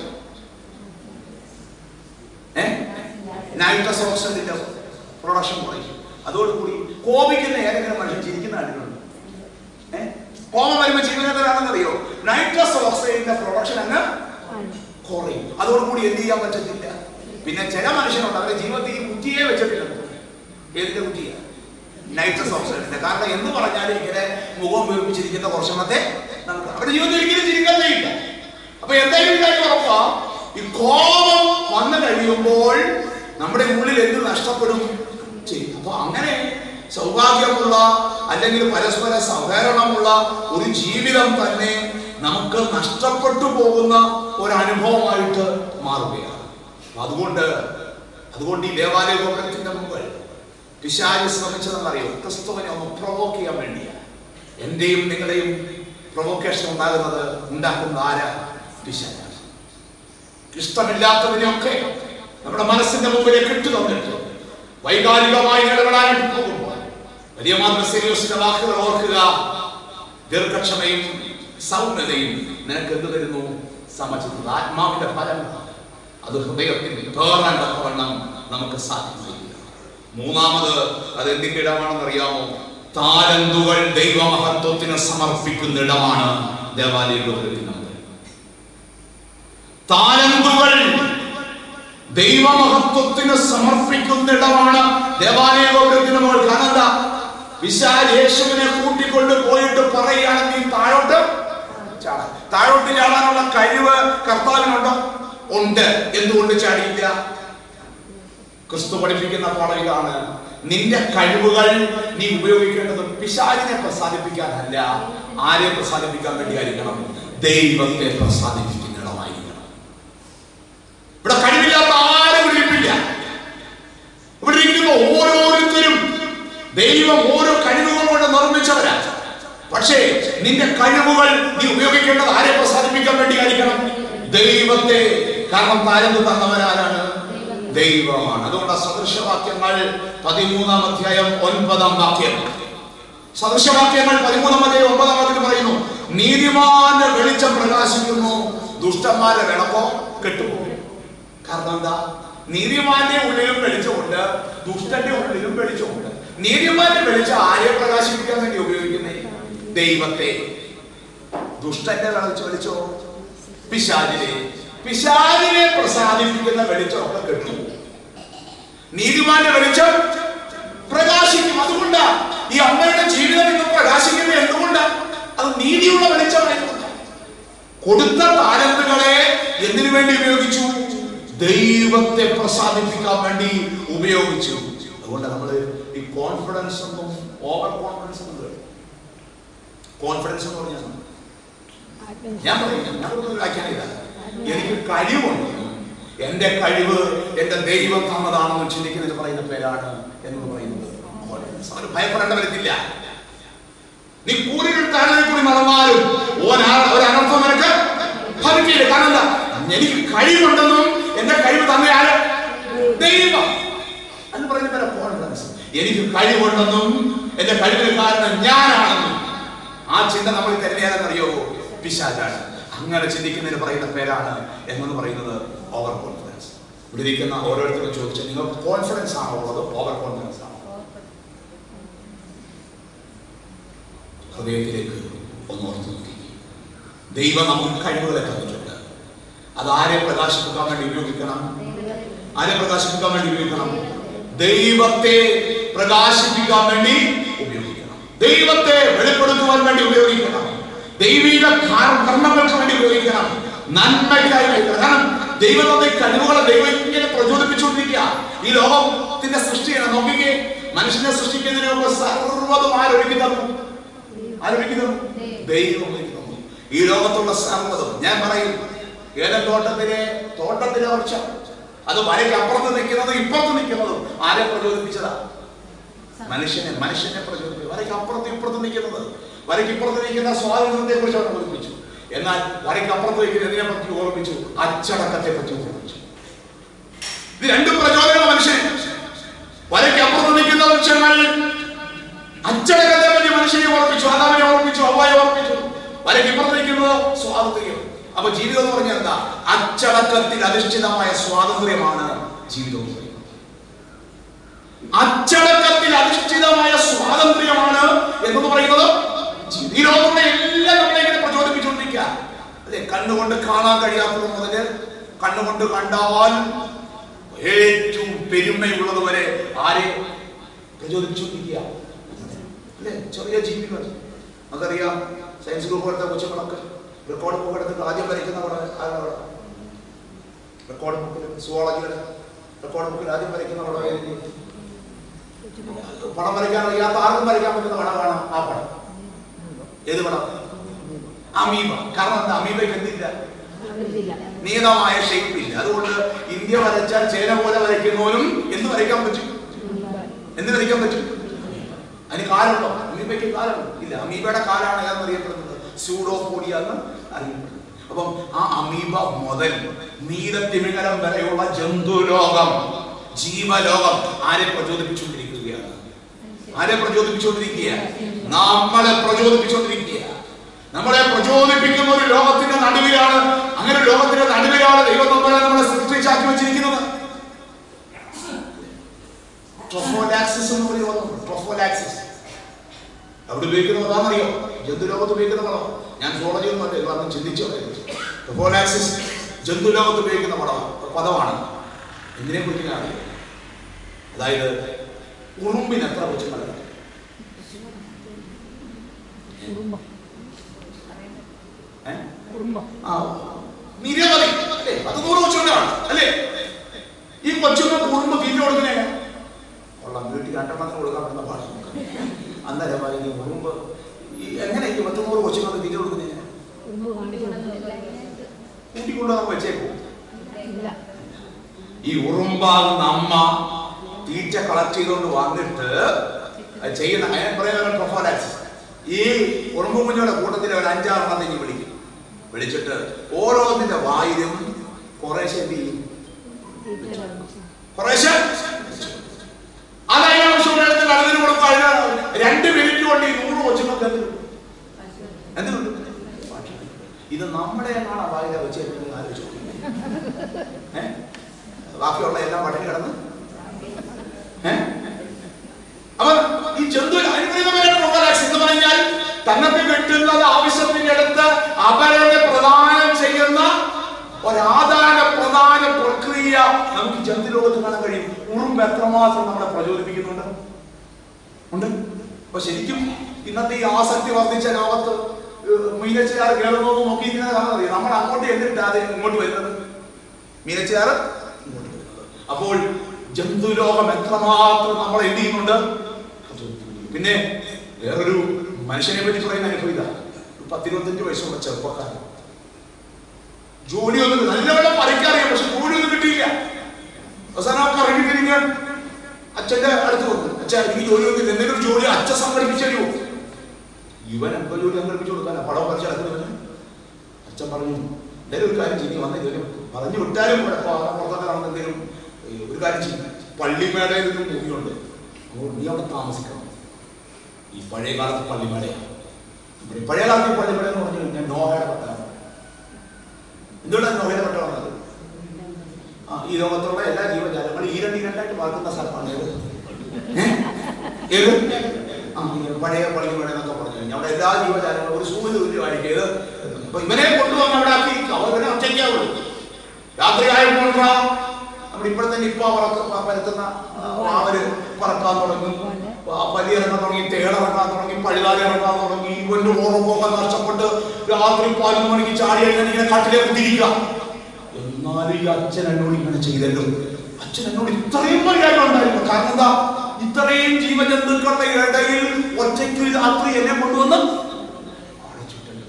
നൈട്രസ് ഓക്സൈഡിന്റെ പ്രൊഡക്ഷൻ കുറയും അതോടുകൂടി കോപിക്കുന്ന ഏതെങ്കിലും മനുഷ്യൻ ചിരിക്കുന്ന ആളുകളുണ്ട് ഏഹ് കോപം വരുമ്പോൾ ചിരിക്കുന്നതാണെന്നറിയോ നൈട്രസ് ഓക്സൈഡിന്റെ പ്രൊഡക്ഷൻ അങ്ങ് കുറയും അതോടുകൂടി എന്ത് ചെയ്യാൻ പറ്റത്തില്ല പിന്നെ ചില മനുഷ്യരുണ്ട് അവരുടെ ജീവിതത്തിൽ ഈ കുറ്റിയെ വെച്ചിട്ടില്ല ഏതിന്റെ കുറ്റിയ നൈട്രസ് ഓക്സൈഡിന്റെ കാരണം എന്ന് പറഞ്ഞാലും ഇങ്ങനെ മുഖം വീർപ്പിച്ചിരിക്കുന്ന കുറച്ചെണ്ണത്തെ നമുക്ക് അവരുടെ ജീവിതത്തിൽ ഒരിക്കലും ചിരിക്കാൻ കഴിയില്ല അപ്പൊ എന്തായാലും കാര്യം ഉറപ്പാ ഈ കോപം വന്നു കഴിയുമ്പോൾ നമ്മുടെ ഉള്ളിൽ എന്ത് നഷ്ടപ്പെടും ചെയ്യും അപ്പൊ അങ്ങനെ സൗഭാഗ്യമുള്ള അല്ലെങ്കിൽ പരസ്പര സഹകരണമുള്ള ഒരു ജീവിതം തന്നെ നമുക്ക് നഷ്ടപ്പെട്ടു പോകുന്ന ഒരു അനുഭവമായിട്ട് മാറുകയാണ് അതുകൊണ്ട് അതുകൊണ്ട് ഈ ദേവാലയ ഗോപുരത്തിന്റെ മുമ്പിൽ പിശാചി ശ്രമിച്ചതെന്നറിയോ ക്രിസ്തുവിനെ ഒന്ന് പ്രൊവോക്ക് ചെയ്യാൻ വേണ്ടിയാണ് എന്റെയും നിങ്ങളുടെയും പ്രൊവോക്കേഷൻ ഉണ്ടാകുന്നത് ഉണ്ടാക്കുന്ന ആരാ പിശാചാണ് ഇഷ്ടമില്ലാത്തതിനെയൊക്കെ നമ്മുടെ മനസ്സിന്റെ മുമ്പിലേക്ക് ഇട്ടു തന്നിട്ട് വൈകാരികമായി ഇടപെടാനായിട്ട് പോകുമ്പോൾ വലിയ മാതൃസേയോസിന്റെ വാക്കുകൾ ഓർക്കുക ദീർഘക്ഷമയും സൗമ്യതയും നിനക്ക് എന്ത് തരുന്നു സമചിത്തത ആത്മാവിന്റെ ഫലം അത് ഹൃദയത്തിൽ പേറാൻ തക്കവണ്ണം നമുക്ക് സാധ്യമായില്ല മൂന്നാമത് അത് എന്തിന്റെ ഇടമാണെന്ന് അറിയാമോ താലന്തുകൾ ദൈവമഹത്വത്തിന് സമർപ്പിക്കുന്ന ഇടമാണ് ദേവാലയ ഗോപുരത്തിനത് താലന്തുകൾ ദൈവമഹത്വത്തിന് സമർപ്പിക്കുന്ന ഇടമാണ് ദേവാലയ ഗോപുരത്തിന് മുകൾ കാരണം എന്താ വിശാൽ യേശുവിനെ കൂട്ടിക്കൊണ്ട് പോയിട്ട് പറയുകയാണ് നീ താഴോട്ട് ചാടാൻ താഴോട്ട് ചാടാനുള്ള കഴിവ് കർത്താവിനുണ്ടോ ഉണ്ട് എന്തുകൊണ്ട് ചാടിയില്ല ക്രിസ്തു പഠിപ്പിക്കുന്ന പാഠം ഇതാണ് നിന്റെ കഴിവുകൾ നീ ഉപയോഗിക്കേണ്ടത് പിശാചിനെ പ്രസാദിപ്പിക്കാനല്ല ആരെ പ്രസാദിപ്പിക്കാൻ വേണ്ടിയായിരിക്കണം ദൈവത്തെ പ്രസാദിപ്പിക്കുന്നതായിരിക്കണം ഇവിടെ കഴിവില്ലാത്ത ആരും ഇരിപ്പില്ല ഇവിടെ ഇരിക്കുന്ന ഓരോരുത്തരും ദൈവം ഓരോ കഴിവുകൾ കൊണ്ട് നിർമ്മിച്ചവരാ പക്ഷേ നിന്റെ കഴിവുകൾ നീ ഉപയോഗിക്കേണ്ടത് ആരെ പ്രസാദിപ്പിക്കാൻ വേണ്ടിയായിരിക്കണം ദൈവത്തെ കാരണം താരന്ന് തന്നവരാരാണ് ദൈവമാണ് അതുകൊണ്ട് ആ സദൃശവാക്യങ്ങൾ പതിമൂന്നാം അധ്യായം ഒൻപതാം വാക്യം സദൃശവാക്യങ്ങൾ പതിമൂന്നാം അധ്യായം ഒമ്പതാം വാക്യത്തിൽ പറയുന്നു നീതിമാന്റെ വെളിച്ചം പ്രകാശിക്കുന്നു ദുഷ്ടന്മാരുടെ വിളക്കോ കെട്ടുപോകും കാരണം എന്താ നീതിമാന്റെ ഉള്ളിലും വെളിച്ചമുണ്ട് ദുഷ്ടന്റെ ഉള്ളിലും വെളിച്ചമുണ്ട് നീതിമാന്റെ വെളിച്ചം ആരെ പ്രകാശിപ്പിക്കാൻ വേണ്ടി ഉപയോഗിക്കുന്നേ ദൈവത്തെ ദുഷ്ടന്റെ വെളിച്ച വെളിച്ചോ പിശാചിനെ പിശാചിനെ പ്രസാദിപ്പിക്കുന്ന വെളിച്ചമൊക്കെ കിട്ടും നീതിമാന്റെ വെളിച്ചം പ്രകാശിക്കും അതുകൊണ്ടാ ഈ അമ്മയുടെ ജീവിതം ഇന്ന് പ്രകാശിക്കുന്നത് എന്തുകൊണ്ടാ അത് നീതിയുള്ള വെളിച്ചമായതുകൊണ്ടാ കൊടുത്ത താലന്തുകളെ എന്തിനു വേണ്ടി ഉപയോഗിച്ചു ദൈവത്തെ പ്രസാദിപ്പിക്കാൻ വേണ്ടി ഉപയോഗിച്ചു അതുകൊണ്ട് നമ്മൾ ഈ കോൺഫിഡൻസ് ഒന്നും ഓവർ കോൺഫിഡൻസ് ഒന്നും വേണ്ട. കോൺഫിഡൻസ് എന്ന് പറഞ്ഞാൽ ഞാൻ പറയും ഞാൻ ഒരു വ്യാഖ്യാനില്ല എനിക്ക് കഴിവുണ്ട് എന്റെ കഴിവ് എന്റെ ദൈവം തന്നതാണെന്ന് ചിന്തിക്കുന്നതിന് പറയുന്ന പേരാണ് എന്ന് പറയുന്നത് confidence. അവന് ഭയപ്പെടേണ്ട വരുന്നില്ല നീ കൂരിൽ താഴെ കൂടി നടന്നാലും ഓനാ- ഒരു അനർത്ഥം നിനക്ക് ഭവിക്കില്ല കാരണം എന്താ എനിക്ക് കഴിവുണ്ടെന്നും എന്റെ കഴിവ് തന്നെയാണ് ദൈവം എന്ന് പറയുന്ന പേരാ കോൺഫിഡൻസ് എനിക്ക് കഴിവുണ്ടെന്നും എന്റെ കഴിവിന് കാരണം ഞാനാണെന്നും ആ ചിന്ത നമ്മൾ കരുതിയാലെന്നറിയോ പിശാചാണ് അങ്ങനെ ചിന്തിക്കുന്നതിന് പറയുന്ന പേരാണ് എന്നു പറയുന്നത് ഓവർ കോൺഫിഡൻസ് ഇവിടെ ഇരിക്കുന്ന ഓരോരുത്തരും ചോദിച്ചാൽ നിങ്ങൾ കോൺഫിഡൻസ് ആണോ ഉള്ളത് ഓവർ കോൺഫിഡൻസ് ആണോ ഹൃദയത്തിലേക്ക് ഒന്ന് ഓർത്ത് നോക്കി ദൈവം നമുക്ക് കഴിവുകളെ തന്നിട്ടുണ്ട് അത് ആരെ പ്രകാശിപ്പിക്കാൻ വേണ്ടി ഉപയോഗിക്കണം ആരെ പ്രകാശിപ്പിക്കാൻ വേണ്ടി ഉപയോഗിക്കണം ദൈവത്തെ പ്രകാശിപ്പിക്കാൻ വേണ്ടി ഉപയോഗിക്കണം ദൈവത്തെ വെളിപ്പെടുത്തുവാൻ വേണ്ടി ഉപയോഗിക്കണം ദൈവിക കാ- കർമ്മങ്ങൾക്ക് വേണ്ടി ഉപയോഗിക്കണം നന്മയ്ക്കായി ഉപയോഗിക്കണം. കാരണം ദൈവത്തിന്റെ കഴിവുകളെ ദൈവം ഇങ്ങനെ പ്രചോദിപ്പിച്ചുകൊണ്ടിരിക്കുക ഈ ലോകത്തിന്റെ സൃഷ്ടിയാണ് നോക്കിക്കേ മനുഷ്യനെ സൃഷ്ടിക്കുന്നതിന് മുമ്പ് സർവ്വതും ആരൊരുക്കി തന്നു ആരൊരുക്കി തന്നു ദൈവം ഒരുക്കി തന്നു ഈ ലോകത്തുള്ള സർവ്വതും ഞാൻ പറയും ഏതൻ തോട്ടത്തിലെ തോട്ടത്തിലെ വൃക്ഷം അത് വരയ്ക്ക് അപ്പുറത്ത് നിൽക്കുന്നത് ഇപ്പുറത്ത് നിൽക്കുന്നതും ആരെ പ്രചോദിപ്പിച്ചതാ മനുഷ്യനെ മനുഷ്യനെ പ്രചോദിപ്പിച്ചു വരയ്ക്ക് അപ്പുറത്ത് ഇപ്പുറത്ത് നിൽക്കുന്നത് വരയ്ക്ക് ഇപ്പുറത്ത് നിൽക്കുന്ന സ്വാതന്ത്ര്യത്തെ കുറിച്ച് അവർ ഓർമ്മിപ്പിച്ചു എന്നാൽ വരയ്ക്ക് അപ്പുറത്ത് നിൽക്കുന്ന ഇതിനെ പറ്റി ഓർമ്മിച്ചു അച്ചടക്കത്തെ പറ്റി ഓർമ്മിച്ചു ഇത് രണ്ടും പ്രചോദനം മനുഷ്യൻ വരയ്ക്ക് അപ്പുറത്ത് നിൽക്കുന്ന വൃക്ഷങ്ങൾ അച്ചടക്കത്തെ പറ്റി മനുഷ്യനെ ഓർമ്മിച്ചു അതാവിനെ ഓർമ്മിച്ചു അവയെ ഓർമ്മിച്ചു വരയ്ക്ക് ഇപ്പുറത്ത് നിൽക്കുന്നത് സ്വാതന്ത്ര്യം അപ്പൊ ജീവിതം എന്ന് പറഞ്ഞാൽ എന്താ അച്ചടക്കത്തിൽ അധിഷ്ഠിതമായ സ്വാതന്ത്ര്യമാണ് ജീവിതം എന്ന് പറയുന്നത് അച്ചടക്കത്തിൽ അധിഷ്ഠിതമായ സ്വാതന്ത്ര്യമാണ് എന്ന് പറയുന്നത് ഈ ലോകത്തെ എല്ലാം നമ്മളെ ഇങ്ങനെ പ്രചോദിപ്പിച്ചുകൊണ്ടിരിക്കുക അല്ലെ കണ്ണുകൊണ്ട് കാണാൻ കഴിയാത്തത് മുതല് കണ്ണുകൊണ്ട് കണ്ടാൽ ഏറ്റവും പെരുമയുള്ളത് വരെ ആരെ പ്രചോദിപ്പിച്ചുകൊണ്ടിരിക്കുക അല്ലെ ചെറിയ ജീവികൾ നമുക്കറിയാം സയൻസ് ഗ്രൂപ്പ് എടുത്ത കൊച്ചുങ്ങളൊക്കെ റെക്കോർഡ് ബുക്ക് എടുത്തിട്ട് ആദ്യം വരയ്ക്കുന്ന അവിടെ ആരാണ് റെക്കോർഡ് ബുക്കിൽ സുവോളജിയുടെ റെക്കോർഡ് ബുക്കിൽ ആദ്യം വരയ്ക്കുന്ന അവിടെ പടം വരയ്ക്കാൻ അറിയാത്ത ആർക്കും വരയ്ക്കാൻ പറ്റുന്ന പടമാണ് ആ പടം ഏത് പടം അമീബ കാരണം എന്താ അമീബയ്ക്ക് എന്തില്ല അവരില്ല നിയതമായ ഷേപ്പ് ഇല്ല അതുകൊണ്ട് ഇന്ത്യ വരച്ചാൽ ചേന പോലെ വരയ്ക്കുന്നവരും എന്ത് വരയ്ക്കാൻ പറ്റും എന്ത് വരയ്ക്കാൻ പറ്റും അതിന് കാലുണ്ടോ അമീബയ്ക്ക് കാലുണ്ടോ ഇല്ല അമീബയുടെ കാലാണ് ഏതെന്നറിയപ്പെടുന്നത് സ്യൂഡോപോഡിയ എന്ന് അറിയപ്പെടുന്നത് അപ്പം ആ അമീബ മുതൽ നീലത്തിമിംഗലം വരെയുള്ള ജന്തുലോകം ജീവലോകം ആരെ പ്രചോദിപ്പിച്ചുകൊണ്ടിരിക്കുകയാണ് ആരെ പ്രചോദിപ്പിച്ചുകൊണ്ടിരിക്കുക നമ്മളെ പ്രചോദിപ്പിച്ചുകൊണ്ടിരിക്കുക നമ്മളെ പ്രചോദിപ്പിക്കുന്ന ഒരു ലോകത്തിന്റെ നടുവിലാണ് അങ്ങനെ ഒരു ലോകത്തിന്റെ നടുവിലാണ് ദൈവം നമ്മളെ നമ്മളെ സൃഷ്ടിച്ചാക്കി വെച്ചിരിക്കുന്നത് ട്രൊഫോലാക്സിസ് എന്ന് പറയുന്നത് ട്രൊഫോലാക്സിസ് അവിടെ ഉപയോഗിക്കുന്ന പദമാണെന്നറിയോ ജന്തുലോകത്ത് ഉപയോഗിക്കുന്ന പദം ഞാൻ സോളജി ഒന്നും അല്ല കാരണം ചിന്തിച്ചോ ട്രൊഫോലാക്സിസ് ജന്തുലോകത്ത് ഉപയോഗിക്കുന്ന പദമാണ് പദമാണ് എന്തിനെ കുറിച്ചാണ് അതായത് ഉറുമ്പിന് എത്ര കൊച്ചുങ്ങളല്ല കുടുംബം ഏഹ് കുടുംബം ആ, നിരവധി അല്ലേ അത് നൂറ് കൊച്ചുകൊണ്ടാണ് അല്ലേ ഈ കൊച്ചുങ്ങൾ കൂടുമ്പോ തീറ്റ കൊടുക്കുന്നേ കൊള്ളാം വീട്ടിൽ രണ്ടെണ്ണത്തിന് കൊടുക്കാൻ പറ്റുന്ന ഭാഷ അന്നേരം പറയും ഉറുമ്പ് ഈ എങ്ങനെ ഈ പത്തുനൂറ് കൊച്ചുങ്ങൾക്ക് തീറ്റ കൊടുക്കുന്നതിന് ഉറുമ്പ് കാണിച്ചു കൊടുക്കില്ല. കൂട്ടിക്കൊണ്ടുവന്ന് വെച്ചേക്കും ഇല്ല ഈ ഉറുമ്പാകുന്ന അമ്മ തീറ്റ കളക്ട് ചെയ്തുകൊണ്ട് വന്നിട്ട് അത് ചെയ്യുന്ന അയാൾ പറയുന്ന പ്രൊഫോലാക്സ് ഈ ഉറുമ്പ് കുഞ്ഞുങ്ങളുടെ കൂട്ടത്തിൽ ഒരു അഞ്ചാറെണ്ണത്തെ ഇനി വിളിക്കും വിളിച്ചിട്ട് ഓരോന്നിന്റെ വായിലും കുറേശ്ശെ എന്ത് ചെയ്യും തീറ്റ കാണിച്ചു കുറേശ്ശെ അതതിനാവശ്യം എടുത്ത് കടലിന് കൊടുക്കും അതിന് രണ്ട് മിനിറ്റ് കൊണ്ട് ഈ നൂറ് കൊച്ചുങ്ങൾക്ക് എന്ത് കിട്ടും? എന്ത് കിട്ടും? ഭക്ഷണം. ഇത് നമ്മുടെ എങ്ങാണ് വായില വെച്ച് ആലോചിച്ചു ഏഹ് ബാക്കിയുള്ള എല്ലാം പട്ടിണി കിടന്ന് ഏഹ് അപ്പൊ ഈ ജന്തു അനുഗ്രഹീതമായിട്ട് പ്രൊഫലാക്സ് എന്ന് പറഞ്ഞാൽ തങ്ങൾക്ക് കിട്ടുന്നത് ആവശ്യത്തിന്റെ അടുത്ത് അവരുടെ പ്രദാനം ചെയ്യുന്ന ഒരാദാന പ്രധാന പ്രക്രിയ നമുക്ക് ജന്തു ലോകത്ത് കാണാൻ കഴിയും ഉറുമ്പ് എത്രമാത്രം നമ്മളെ പ്രചോദിപ്പിക്കുന്നുണ്ട് ഉണ്ട് അപ്പൊ ശരിക്കും ഇന്നത്തെ ഈ ആസക്തി വർദ്ധിച്ച ലോകത്ത് മീനച്ചുകാർ കേറുന്നു നോക്കിയിരിക്കുന്നത് കാണാൻ അറിയാം നമ്മൾ അങ്ങോട്ട് എന്നിട്ടാതെ ഇങ്ങോട്ട് വരുന്നത് മീനച്ചുകാർ ഇങ്ങോട്ട് വരുന്നത് അപ്പോൾ ജന്തുലോകം എത്രമാത്രം നമ്മളെ എന്ത് ചെയ്യുന്നുണ്ട് പിന്നെ വേറൊരു മനുഷ്യനെ പറ്റി പറയുന്ന അനുഭവം ഇതാ ഒരു പത്തിരുപത്തഞ്ച് വയസ്സുള്ള ചെറുപ്പക്കാരൻ ജോലിയൊന്നും നല്ലവണ്ണം പഠിക്കാറിയാം പക്ഷെ ജോലിയൊന്നും കിട്ടിയില്ല അവസാനം ഒക്കെ ഇറങ്ങി തിരിഞ്ഞ് അച്ഛന്റെ അടുത്ത് വന്നു അച്ഛൻ എനിക്ക് ജോലിയൊന്നും ഇല്ല എന്തെങ്കിലും ഒരു ജോലി അച്ഛൻ സംഘടിപ്പിച്ചു തരുമോ ഇവൻ എന്തോ ജോലി സംഘടിപ്പിച്ചു കൊടുക്കാനാ പടം പറിച്ച് നടക്കുന്നത് അച്ഛൻ പറഞ്ഞു എന്തായാലും ഒരു കാര്യം ചെയ്യും വന്ന ജോലി പറഞ്ഞു വിട്ടാലും കുഴപ്പമില്ല പുറത്തൊക്കെ നടന്ന് എന്തെങ്കിലും ഏ, ഒരു കാര്യം ചെയ്യും പള്ളിമേടയിൽ നിന്നും ഭൂമിയുണ്ട് അപ്പോൾ നീ അവിടെ താമസിക്കണം ഈ പഴയ കാലത്ത് പള്ളിമേടയാണ് ഇവിടെ പഴയ കാലത്ത് ഈ പള്ളിമേട എന്ന് പറഞ്ഞു കഴിഞ്ഞാൽ നോഹയുടെ പട്ടണം എന്തുകൊണ്ടാണ് നോഹയുടെ പട്ടണം വന്നത് ആ ഈ ലോകത്തുള്ള എല്ലാ ജീവജാലങ്ങളും ഈ രണ്ട് ഈ രണ്ടായിട്ട് മാറുന്ന സ്ഥലമാണ് ഏത് ഏ? ഏത് ആ ഈ പഴയ പള്ളിമേട എന്നൊക്കെ പറഞ്ഞു കഴിഞ്ഞാൽ അവിടെ എല്ലാ ജീവജാലങ്ങളും ഒരു സൂര്യ തുല്യമായിരിക്കും ഏത് അപ്പൊ ഇവനെ കൊണ്ടുവന്ന് അവിടെ ആക്കി അവർ ഇവനെ ഒറ്റയ്ക്കാവുള്ളൂ രാത്രി ആയപ്പോഴാ നമ്മുടെ ഇപ്പോഴത്തെ നിപ്പ പറക്ക പരത്തുന്ന ആ, അവര് പറക്കാൻ തുടങ്ങി ആ, പലി ഇറങ്ങാൻ തുടങ്ങി തേളിറങ്ങാൻ തുടങ്ങി പഴുതാലി ഇറങ്ങാൻ തുടങ്ങി ഇവന്റെ ഓർമ്മൊക്കെ നഷ്ടപ്പെട്ട് രാത്രി പതിനൊന്ന് മണിക്ക് ചാടി കഴിഞ്ഞാൽ ഇങ്ങനെ കാട്ടിലേക്ക് തിരിക്കുക എന്നാലും ഈ അച്ഛൻ എന്നോട് ഇങ്ങനെ ചെയ്തല്ലോ അച്ഛൻ എന്നോട് ഇത്രയും മര്യാദ ഉണ്ടായിരുന്നു കാരണം എന്താ ഇത്രയും ജീവജന്തുക്കളുടെ ഇടയിൽ ഒറ്റയ്ക്ക് രാത്രി എന്നെ കൊണ്ടുവന്ന് അടച്ചിട്ടല്ലോ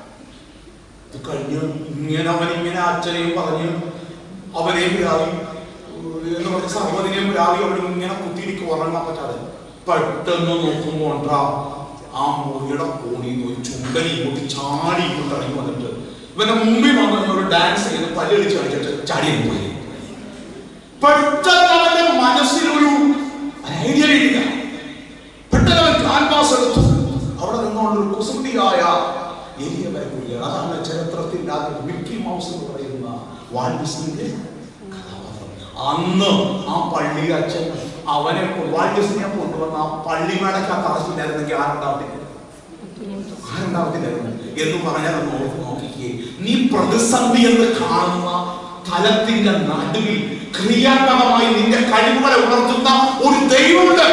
ഇത് കഴിഞ്ഞ് ഇങ്ങനെ അവൻ ഇങ്ങനെ അച്ഛനെയും പറഞ്ഞ് അവനെയും രാവി എന്ന് പറഞ്ഞ സർവ്വതിനെയും രാവി അവിടെ ഇങ്ങനെ കുത്തിയിരിക്കും ഉറങ്ങാൻ പറ്റാതെ പെട്ടെന്ന് നോക്കുമ്പോൾ ഉണ്ടാ ആ മുറിയുടെ കോണിൽ നിന്ന് ഒരു ചുണ്ടലി ഇങ്ങോട്ട് ചാടി ഇങ്ങോട്ട് ഇറങ്ങി വന്നിട്ട് ഇവന്റെ മുമ്പിൽ വന്ന് ഒരു ഡാൻസ് ചെയ്ത് പല്ലടിച്ച് കളിച്ചിട്ട് ചാടി അങ്ങ് പോയി പെട്ടെന്ന് അവന്റെ മനസ്സിലൊരു ഐഡിയ ഇല്ല പെട്ടെന്ന് അവൻ ക്യാൻവാസ് എടുത്തു അവിടെ നിന്നുകൊണ്ട് ഒരു കുസൃതിയായ എലിയ വരക്കുകയാണ് അതാണ് ചരിത്രത്തിൽ ആദ്യം മിക്കി മൗസ് എന്ന് പറയുന്ന വാൽഡിസ്നിന്റെ കഥാപാത്രം അന്ന് ആ പള്ളി അച്ഛൻ അവനെ വാൽഡിസ്നിയെ കൊണ്ടുവന്ന ആ പള്ളി മേടക്കകത്ത് അറസ്റ്റില്ലായിരുന്നെങ്കിൽ ആരുണ്ടാവത്തില്ല ആരുണ്ടാവത്തില്ലായിരുന്നു എന്ന് പറഞ്ഞാൽ ഒന്ന് ഓർത്ത് നോക്കിക്കേ നീ പ്രതിസന്ധി എന്ന് കാണുന്ന തലത്തിന്റെ നടുവിൽ ക്രിയാത്മകമായി നിന്റെ കഴിവുകളെ ഉണർത്തുന്ന ഒരു ദൈവമുണ്ട്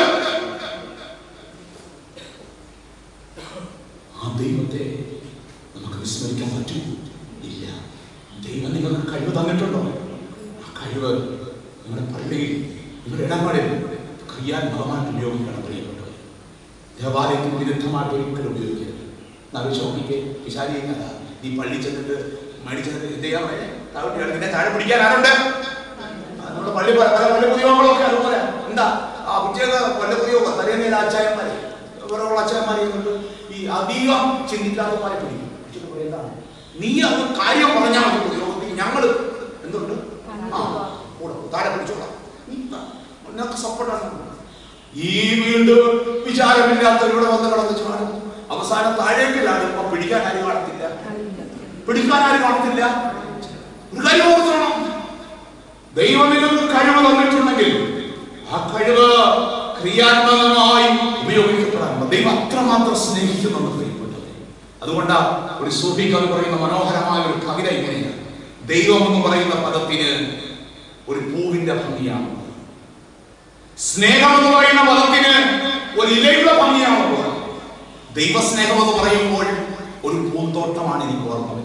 ആ ദൈവത്തെ നമുക്ക് വിസ്മരിക്കാൻ പറ്റുമോ ഇല്ല ദൈവം നിങ്ങൾക്ക് കഴിവ് തന്നിട്ടുണ്ടോ ആ കഴിവ് നിങ്ങളുടെ പള്ളിയിൽ നിങ്ങളുടെ ഇടങ്ങളിൽ ക്രിയാത്മകമായിട്ട് ഉപയോഗിക്കണം പ്രിയപ്പെട്ടവർ ദേവാലയത്തിന് വിരുദ്ധമായിട്ട് ഒരിക്കലും ഉപയോഗിക്കരുത് നവിച്ച് നോക്കിക്കേ പിശാരി ചെയ്യുന്നല്ല നീ പള്ളി ചെന്നിട്ട് മേടിച്ചെന്നിട്ട് എന്ത് ചെയ്യാൻ പറയാ താഴെ നിന്നെ താഴെ പിടിക്കാൻ ആരുണ്ട് ആ, നമ്മുടെ പള്ളി പല പല പല പുതിയോഗങ്ങളൊക്കെ അതുപോലെ എന്താ ആ പിറ്റേന്ന് പല പുതിയോഗം തലേന്നേല അച്ചായന്മാരെ ഇവരുള്ള അച്ചായന്മാരെ കൊണ്ട് ഈ അധികം ചിന്തിക്കാത്തമാരെ പിടിക്കും പിടിച്ചിട്ട് പറയും, എന്താണ് നീ അത് കാര്യം പറഞ്ഞാൽ മതി പുതിയോഗത്തിൽ ഞങ്ങൾ എന്തുണ്ട് ആ കൂടെ താഴെ പിടിച്ചോളാം നീ ത- നിനക്ക് സപ്പോർട്ടാണ് ഈ വീണ്ടും വിചാരമില്ലാത്തവരുടെ വന്ന് കിടന്ന് ചാടും അവസാനം താഴേക്ക് ചാടും അപ്പൊ പിടിക്കാൻ ആരും കാണത്തില്ല പിടിക്കാൻ ആരും കാണത്തില്ല ഒരു കാര്യം ഓർക്കണം ദൈവം നിങ്ങൾക്ക് കഴിവ് തന്നിട്ടുണ്ടെങ്കിൽ ആ കഴിവ് ക്രിയാത്മകമായി ഉപയോഗിക്കപ്പെടാൻ ദൈവം അത്രമാത്രം സ്നേഹിക്കുന്നുണ്ട് പ്രിയപ്പെട്ടത് അതുകൊണ്ട് ഒരു സൂഫി കവി പറയുന്ന മനോഹരമായ ഒരു കവിത ഇങ്ങനെയാണ് ദൈവം എന്ന് പറയുന്ന പദത്തിന് ഒരു പൂവിന്റെ ഭംഗിയാണ് സ്നേഹം എന്ന് പറയുന്ന പദത്തിന് ഒരു ഇലയുടെ ഭംഗിയാണുള്ളത് ദൈവസ്നേഹം എന്ന് പറയുമ്പോൾ ഒരു പൂന്തോട്ടമാണ് എനിക്ക് ഓർമ്മ വരുന്നത്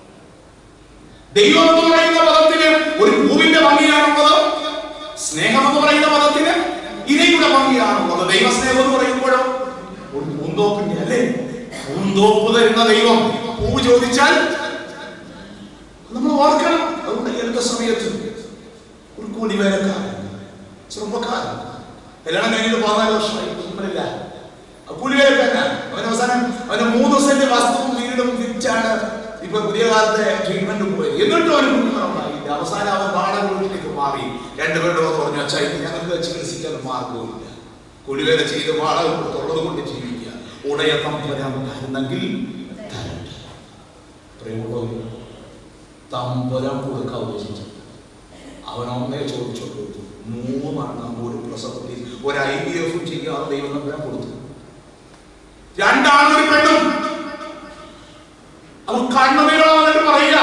ദൈവം എന്ന് പറയുന്ന പദത്തിന് ഒരു പൂവിന്റെ ഭംഗിയാണുള്ളത് സ്നേഹം എന്ന് പറയുന്ന പദത്തിന് ഇലയുടെ ഭംഗിയാണ് ദൈവസ്നേഹം എന്ന് പറയുമ്പോഴോ ഒരു പൂന്തോപ്പിന്റെ അല്ലേ പൂന്തോപ്പ് തരുന്ന ദൈവം പൂവ് ചോദിച്ചാൽ നമ്മൾ ഓർക്കണം അതുകൊണ്ട് ഈ അടുത്ത സമയത്ത് ഒരു കൂലി വേലക്കാരൻ ചെറുപ്പക്കാരൻ കല്യാണം കഴിഞ്ഞിട്ട് പതിനാല് വർഷമായി കുടുംബമില്ല ആ കൂലി വേലക്കാരനാണ് അവൻ അവസാനം അവന് മൂന്ന് സെന്റ് വസ്തുവും വീടും വിറ്റാണ് ഇപ്പൊ പുതിയ കാലത്തെ ട്രീറ്റ്മെന്റ് പോയത് എന്നിട്ടും അവന് കുഞ്ഞുങ്ങളുണ്ടായില്ല അവസാനം അവൻ വാടക വീട്ടിലേക്ക് മാറി രണ്ടുപേരുടെ വന്ന് പറഞ്ഞു അച്ഛാ ഇത് ഞങ്ങൾക്ക് ചികിത്സിക്കാൻ മാർഗവുമില്ല കുടിവേല ചെയ്ത് വാടക കൊടുത്തുള്ളത് കൊണ്ട് ജീവിക്കുക ഉടയ തമ്പരാമെങ്കിൽ തരണ്ട പ്രിയമുള്ളവർ തമ്പരം കൊടുക്കാൻ ഉദ്ദേശിച്ചു അവൻ ഒന്നേ ചോദിച്ചോളൂ മൂന്നെണ്ണം ഒരു പ്രസവത്തിൽ ഒരു ഐ ബി എഫും ചെയ്യാതെ ദൈവം തമ്പരം കൊടുത്തു രണ്ടാണൊരു പെണ്ണും അവൻ കണ്ണുനീരോ എന്നിട്ട് പറയുക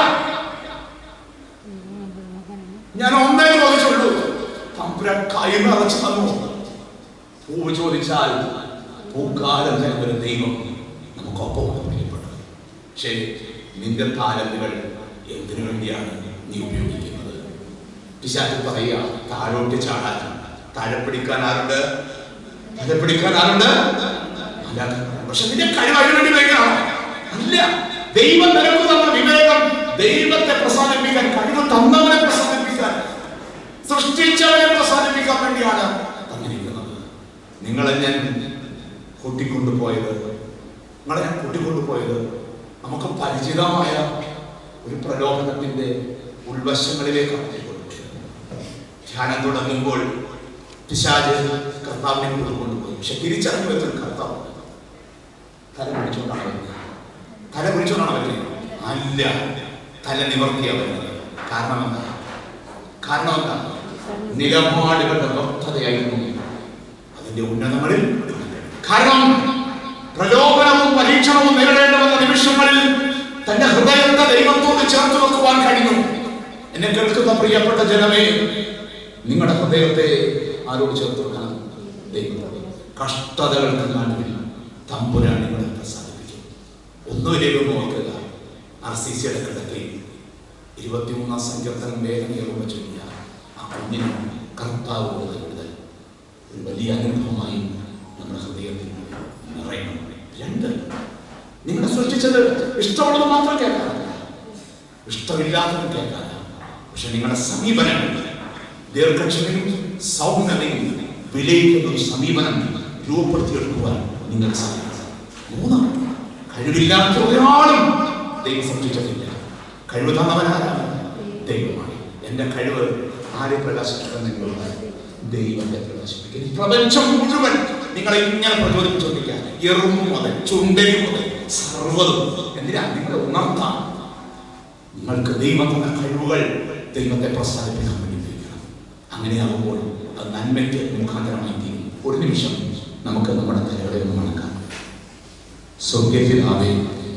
ഞാൻ ഒന്നേ ചോദിച്ചുള്ളൂ തമ്പുരാൻ കൈ നിറച്ച് തന്നു പൂവ് ചോദിച്ചാൽ പൂക്കാലം തരുന്ന ദൈവം നമുക്കൊപ്പം പ്രിയപ്പെട്ടത് ശരി നിന്റെ താലന്തുകൾ എന്തിനു വേണ്ടിയാണ് നീ ഉപയോഗിക്കുന്നത് പിശാച് പറയുക താഴോട്ട് ചാടാൻ താഴെ പിടിക്കാൻ ആരുണ്ട് താഴെ പിടിക്കാൻ ആരുണ്ട് അല്ല പക്ഷെ നിന്റെ കഴിവ് അതിനു വേണ്ടി ഉപയോഗിക്കണം അല്ല ദൈവം നിനക്ക് തന്ന വിവേകം ദൈവത്തെ പ്രസാദിപ്പിക്കാൻ കഴിവ് തന്നവനെ പ്രസാദിപ്പിക്കാൻ സൃഷ്ടിച്ചവനെ പ്രസാദിപ്പിക്കാൻ വേണ്ടിയാണ് തന്നിരിക്കുന്നത് നിങ്ങളെ ഞാൻ കൂട്ടിക്കൊണ്ടുപോയത് നിങ്ങളെ ഞാൻ കൂട്ടിക്കൊണ്ടുപോയത് നമുക്ക് പരിചിതമായ ഒരു പ്രലോഭനത്തിന്റെ ഉൾവശങ്ങളിലേക്ക് ധ്യാനം തുടങ്ങുമ്പോൾ പിശാജ് കർത്താവിനെ കൊണ്ടുപോയി പക്ഷെ തിരിച്ചറിഞ്ഞു വെച്ചൊരു കർത്താവ് തല പിടിച്ചുകൊണ്ടാണ് വരുന്നത് തല പിടിച്ചുകൊണ്ടാണ് വരുന്നത് അല്ല തല നിവർത്തിയ വരുന്നത് കാരണം എന്താ കാരണം എന്താ നിലപാടുകളുടെ വ്യക്തതയായിരുന്നു അതിന്റെ ഉന്നതങ്ങളിൽ കാരണം പ്രലോഭനവും പരീക്ഷണവും നേരിടേണ്ടി വന്ന നിമിഷങ്ങളിൽ തന്റെ ഹൃദയത്തെ ദൈവത്തോട് ചേർത്ത് വെക്കുവാൻ കഴിഞ്ഞു എന്നെ കേൾക്കുന്ന പ്രിയപ്പെട്ട ജനമേ നിങ്ങളുടെ ഹൃദയത്തെ ആരോട് ചേർത്ത് വെക്കണം ദൈവത്തോട് കഷ്ടതകൾക്ക് നടുവിൽ തമ്പുരാൻ നിങ്ങളെ പ്രസാദിപ്പിക്കും ഒന്നുമില്ലേലും നോക്കുക ആർ സി സിയുടെ കിടക്കയിൽ ഇരുപത്തിമൂന്നാം സങ്കീർത്തനം വേദനയോടെ ചൊല്ലിയ ആ കുഞ്ഞിന് കർത്താവ് കൊടുത്ത വിടുതൽ ഒരു വലിയ അനുഭവമായി നമ്മുടെ ഹൃദയത്തിൽ നിറയണം രണ്ട് നിങ്ങളെ സൃഷ്ടിച്ചത് ഇഷ്ടമുള്ളത് മാത്രം കേൾക്കാനല്ല ഇഷ്ടമില്ലാത്തത് കേൾക്കാനല്ല പക്ഷെ നിങ്ങളുടെ സമീപനം ദീർഘക്ഷമയും സൗമ്യതയും വിലയിക്കുന്ന ഒരു സമീപനം രൂപപ്പെടുത്തിയെടുക്കുവാൻ നിങ്ങൾക്ക് സാധിക്കും മൂന്ന് കഴിവില്ലാത്ത ഒരാളും ദൈവം സൃഷ്ടിച്ചിട്ടില്ല കഴിവ് തന്നവനാരാണ് ദൈവമാണ് എൻ്റെ കഴിവ് ആരെ പ്രകാശിപ്പിക്കാൻ നിങ്ങളുണ്ട് ദൈവത്തെ പ്രകാശിപ്പിക്കുക ഈ പ്രപഞ്ചം മുഴുവൻ നിങ്ങളെ ഇങ്ങനെ പ്രചോദിപ്പിച്ചുകൊണ്ടിരിക്കുക എറുമ്പ് മുതൽ ചുണ്ടരി മുതൽ സർവ്വതും എന്തിനാ നിങ്ങളെ ഉണർത്താൻ നിങ്ങൾക്ക് ദൈവം തന്ന കഴിവുകൾ ദൈവത്തെ പ്രസാദിപ്പിക്കാൻ വേണ്ടി ഉപയോഗിക്കണം അങ്ങനെയാകുമ്പോൾ അത് നന്മയ്ക്ക് മുഖാന്തരമായി തീരും ഒരു നിമിഷം നമുക്ക് നമ്മുടെ തലകളെ ഒന്ന് മണക്കാം സ്വർഗത്തിലാവേ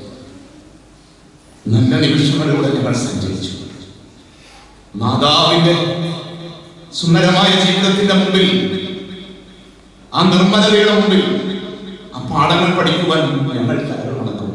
നല്ല നിമിഷങ്ങളിലൂടെ ഞങ്ങൾ സഞ്ചരിച്ചു മാതാവിന്റെ സുന്ദരമായ ജീവിതത്തിന്റെ മുമ്പിൽ ആ നിർമ്മലതയുടെ മുമ്പിൽ ആ പാഠങ്ങൾ പഠിക്കുവാൻ ഞങ്ങൾ തലകൾ നടക്കുന്നു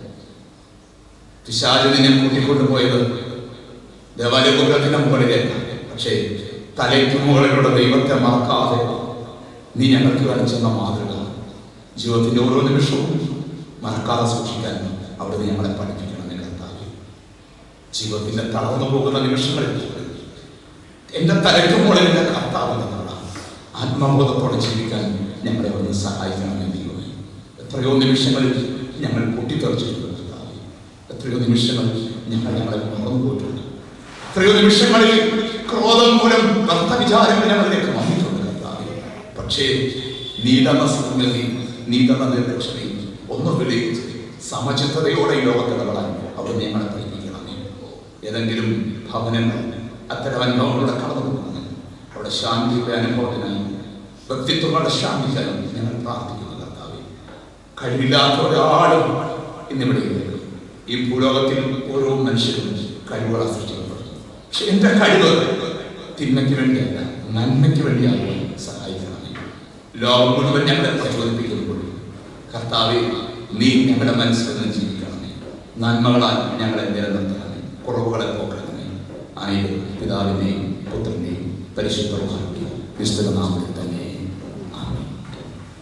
പിശാച് നിന്നെ കൂട്ടിക്കൊണ്ടുപോയത് ദേവാലയഗോപുരത്തിന്റെ മുകളിലേക്ക് പക്ഷേ തലയ്ക്ക് മുകളിലൂടെ ദൈവത്തെ മറക്കാതെ നീ ഞങ്ങൾക്ക് കാണിച്ചെന്ന മാതൃക ജീവിതത്തിന്റെ ഓരോ നിമിഷവും മറക്കാതെ സൂക്ഷിക്കാൻ അവിടെ ഞങ്ങളെ പഠിപ്പിക്കണം കർത്താവ് ജീവിതത്തിന്റെ തളർന്നു പോകുന്ന നിമിഷങ്ങളിൽ എന്റെ തലയ്ക്ക് മുകളിൽ എന്റെ കർത്താവ് എന്നുള്ള ആത്മബോധത്തോടെ ജീവിക്കാൻ ഞങ്ങളെ ഒന്ന് സഹായിക്കണമെന്ന് ദൈവമേ എത്രയോ നിമിഷങ്ങളിൽ ഞങ്ങൾ പൊട്ടിത്തെറിച്ചിട്ടുണ്ട് കർത്താവേ. എത്രയോ നിമിഷങ്ങളിൽ ഞങ്ങൾ ഞങ്ങളെ മറന്നു പോയിട്ടുണ്ട് എത്രയോ നിമിഷങ്ങളിൽ ക്രോധം മൂലം വ്യർത്ഥ വിചാരങ്ങൾ ഞങ്ങളിലേക്ക് വന്നിട്ടുണ്ട് കർത്താവേ പക്ഷേ നീ തന്ന സംഗതി നീ തന്ന നിർലക്ഷണയും ഒന്ന് വിലയിരുത്തി സമചിത്തതയോടെ ഈ ലോകത്തെ വളരാൻ അവർ ഞങ്ങളെ പഠിപ്പിക്കണമേ ഏതെങ്കിലും ഭവനങ്ങൾ അത്തരം അനുഭവങ്ങളുടെ കടന്നു പോകുന്നു അവിടെ ശാന്തിയുടെ അനുഭവത്തിനായി വ്യക്തിത്വങ്ങളുടെ ശാന്തിക്കാനും ഞങ്ങൾ പ്രാർത്ഥിക്കുന്നു കർത്താവേ കഴിവില്ലാത്ത ഒരാളും ഇന്നിവിടെ ഇല്ല. ഈ ഭൂലോകത്തിൽ ഓരോ മനുഷ്യരും കഴിവുകളെ സൃഷ്ടിക്കപ്പെടുന്നു പക്ഷെ എന്റെ കഴിവ് തിന്മയ്ക്ക് വേണ്ടിയല്ല നന്മയ്ക്ക് വേണ്ടിയാകുവാൻ സഹായിക്കണമേ ലോകം മുഴുവൻ ഞങ്ങളെ പ്രചോദിപ്പിക്കുമ്പോൾ കർത്താവെ നീ ഞങ്ങളുടെ മനസ്സിൽ നിന്ന് ജീവിക്കണമേ നന്മകളാൽ ഞങ്ങളെ നിലനിർത്തണമേ കുറവുകളെ പോക്കണമേ ആയിരം പിതാവിനെയും പുത്രനെയും പരിശുദ്ധ വിശുദ്ധ നാമത്തിൽ തന്നെ ആമേൻ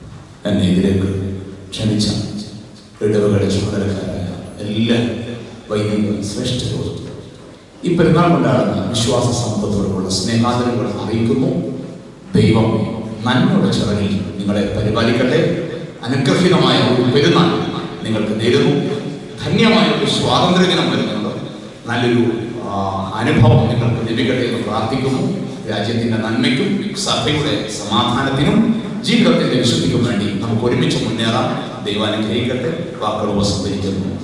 എന്നെ ഇതിലേക്ക് ക്ഷണിച്ച ഇടവകളുടെ ചുമതലക്കാരായ എല്ലാ വൈദികരും ശ്രേഷ്ഠരും ഈ പെരുന്നാൾ കൊണ്ടാടുന്ന വിശ്വാസ സമൂഹത്തോടുള്ള സ്നേഹാദരങ്ങൾ അറിയിക്കുന്നു ദൈവം നന്മയുടെ ചിറകിൽ നിങ്ങളെ പരിപാലിക്കട്ടെ അനുഗ്രഹീതമായ ഒരു പെരുന്നാൾ നിങ്ങൾക്ക് നേരുന്നു ധന്യമായ ഒരു സ്വാതന്ത്ര്യ ദിനം വരുന്നുണ്ട് നല്ലൊരു ആ, അനുഭവം നിങ്ങൾക്ക് ലഭിക്കട്ടെ എന്ന് പ്രാർത്ഥിക്കുന്നു രാജ്യത്തിന്റെ നന്മയ്ക്കും സഭയുടെ സമാധാനത്തിനും ജീവിതത്തിന്റെ വിശുദ്ധിക്കും വേണ്ടി നമുക്ക് ഒരുമിച്ച് മുന്നേറാം ദൈവാനുഗ്രഹിക്കട്ടെ വാക്കുകൾ ഉപസംഹരിക്കുന്നു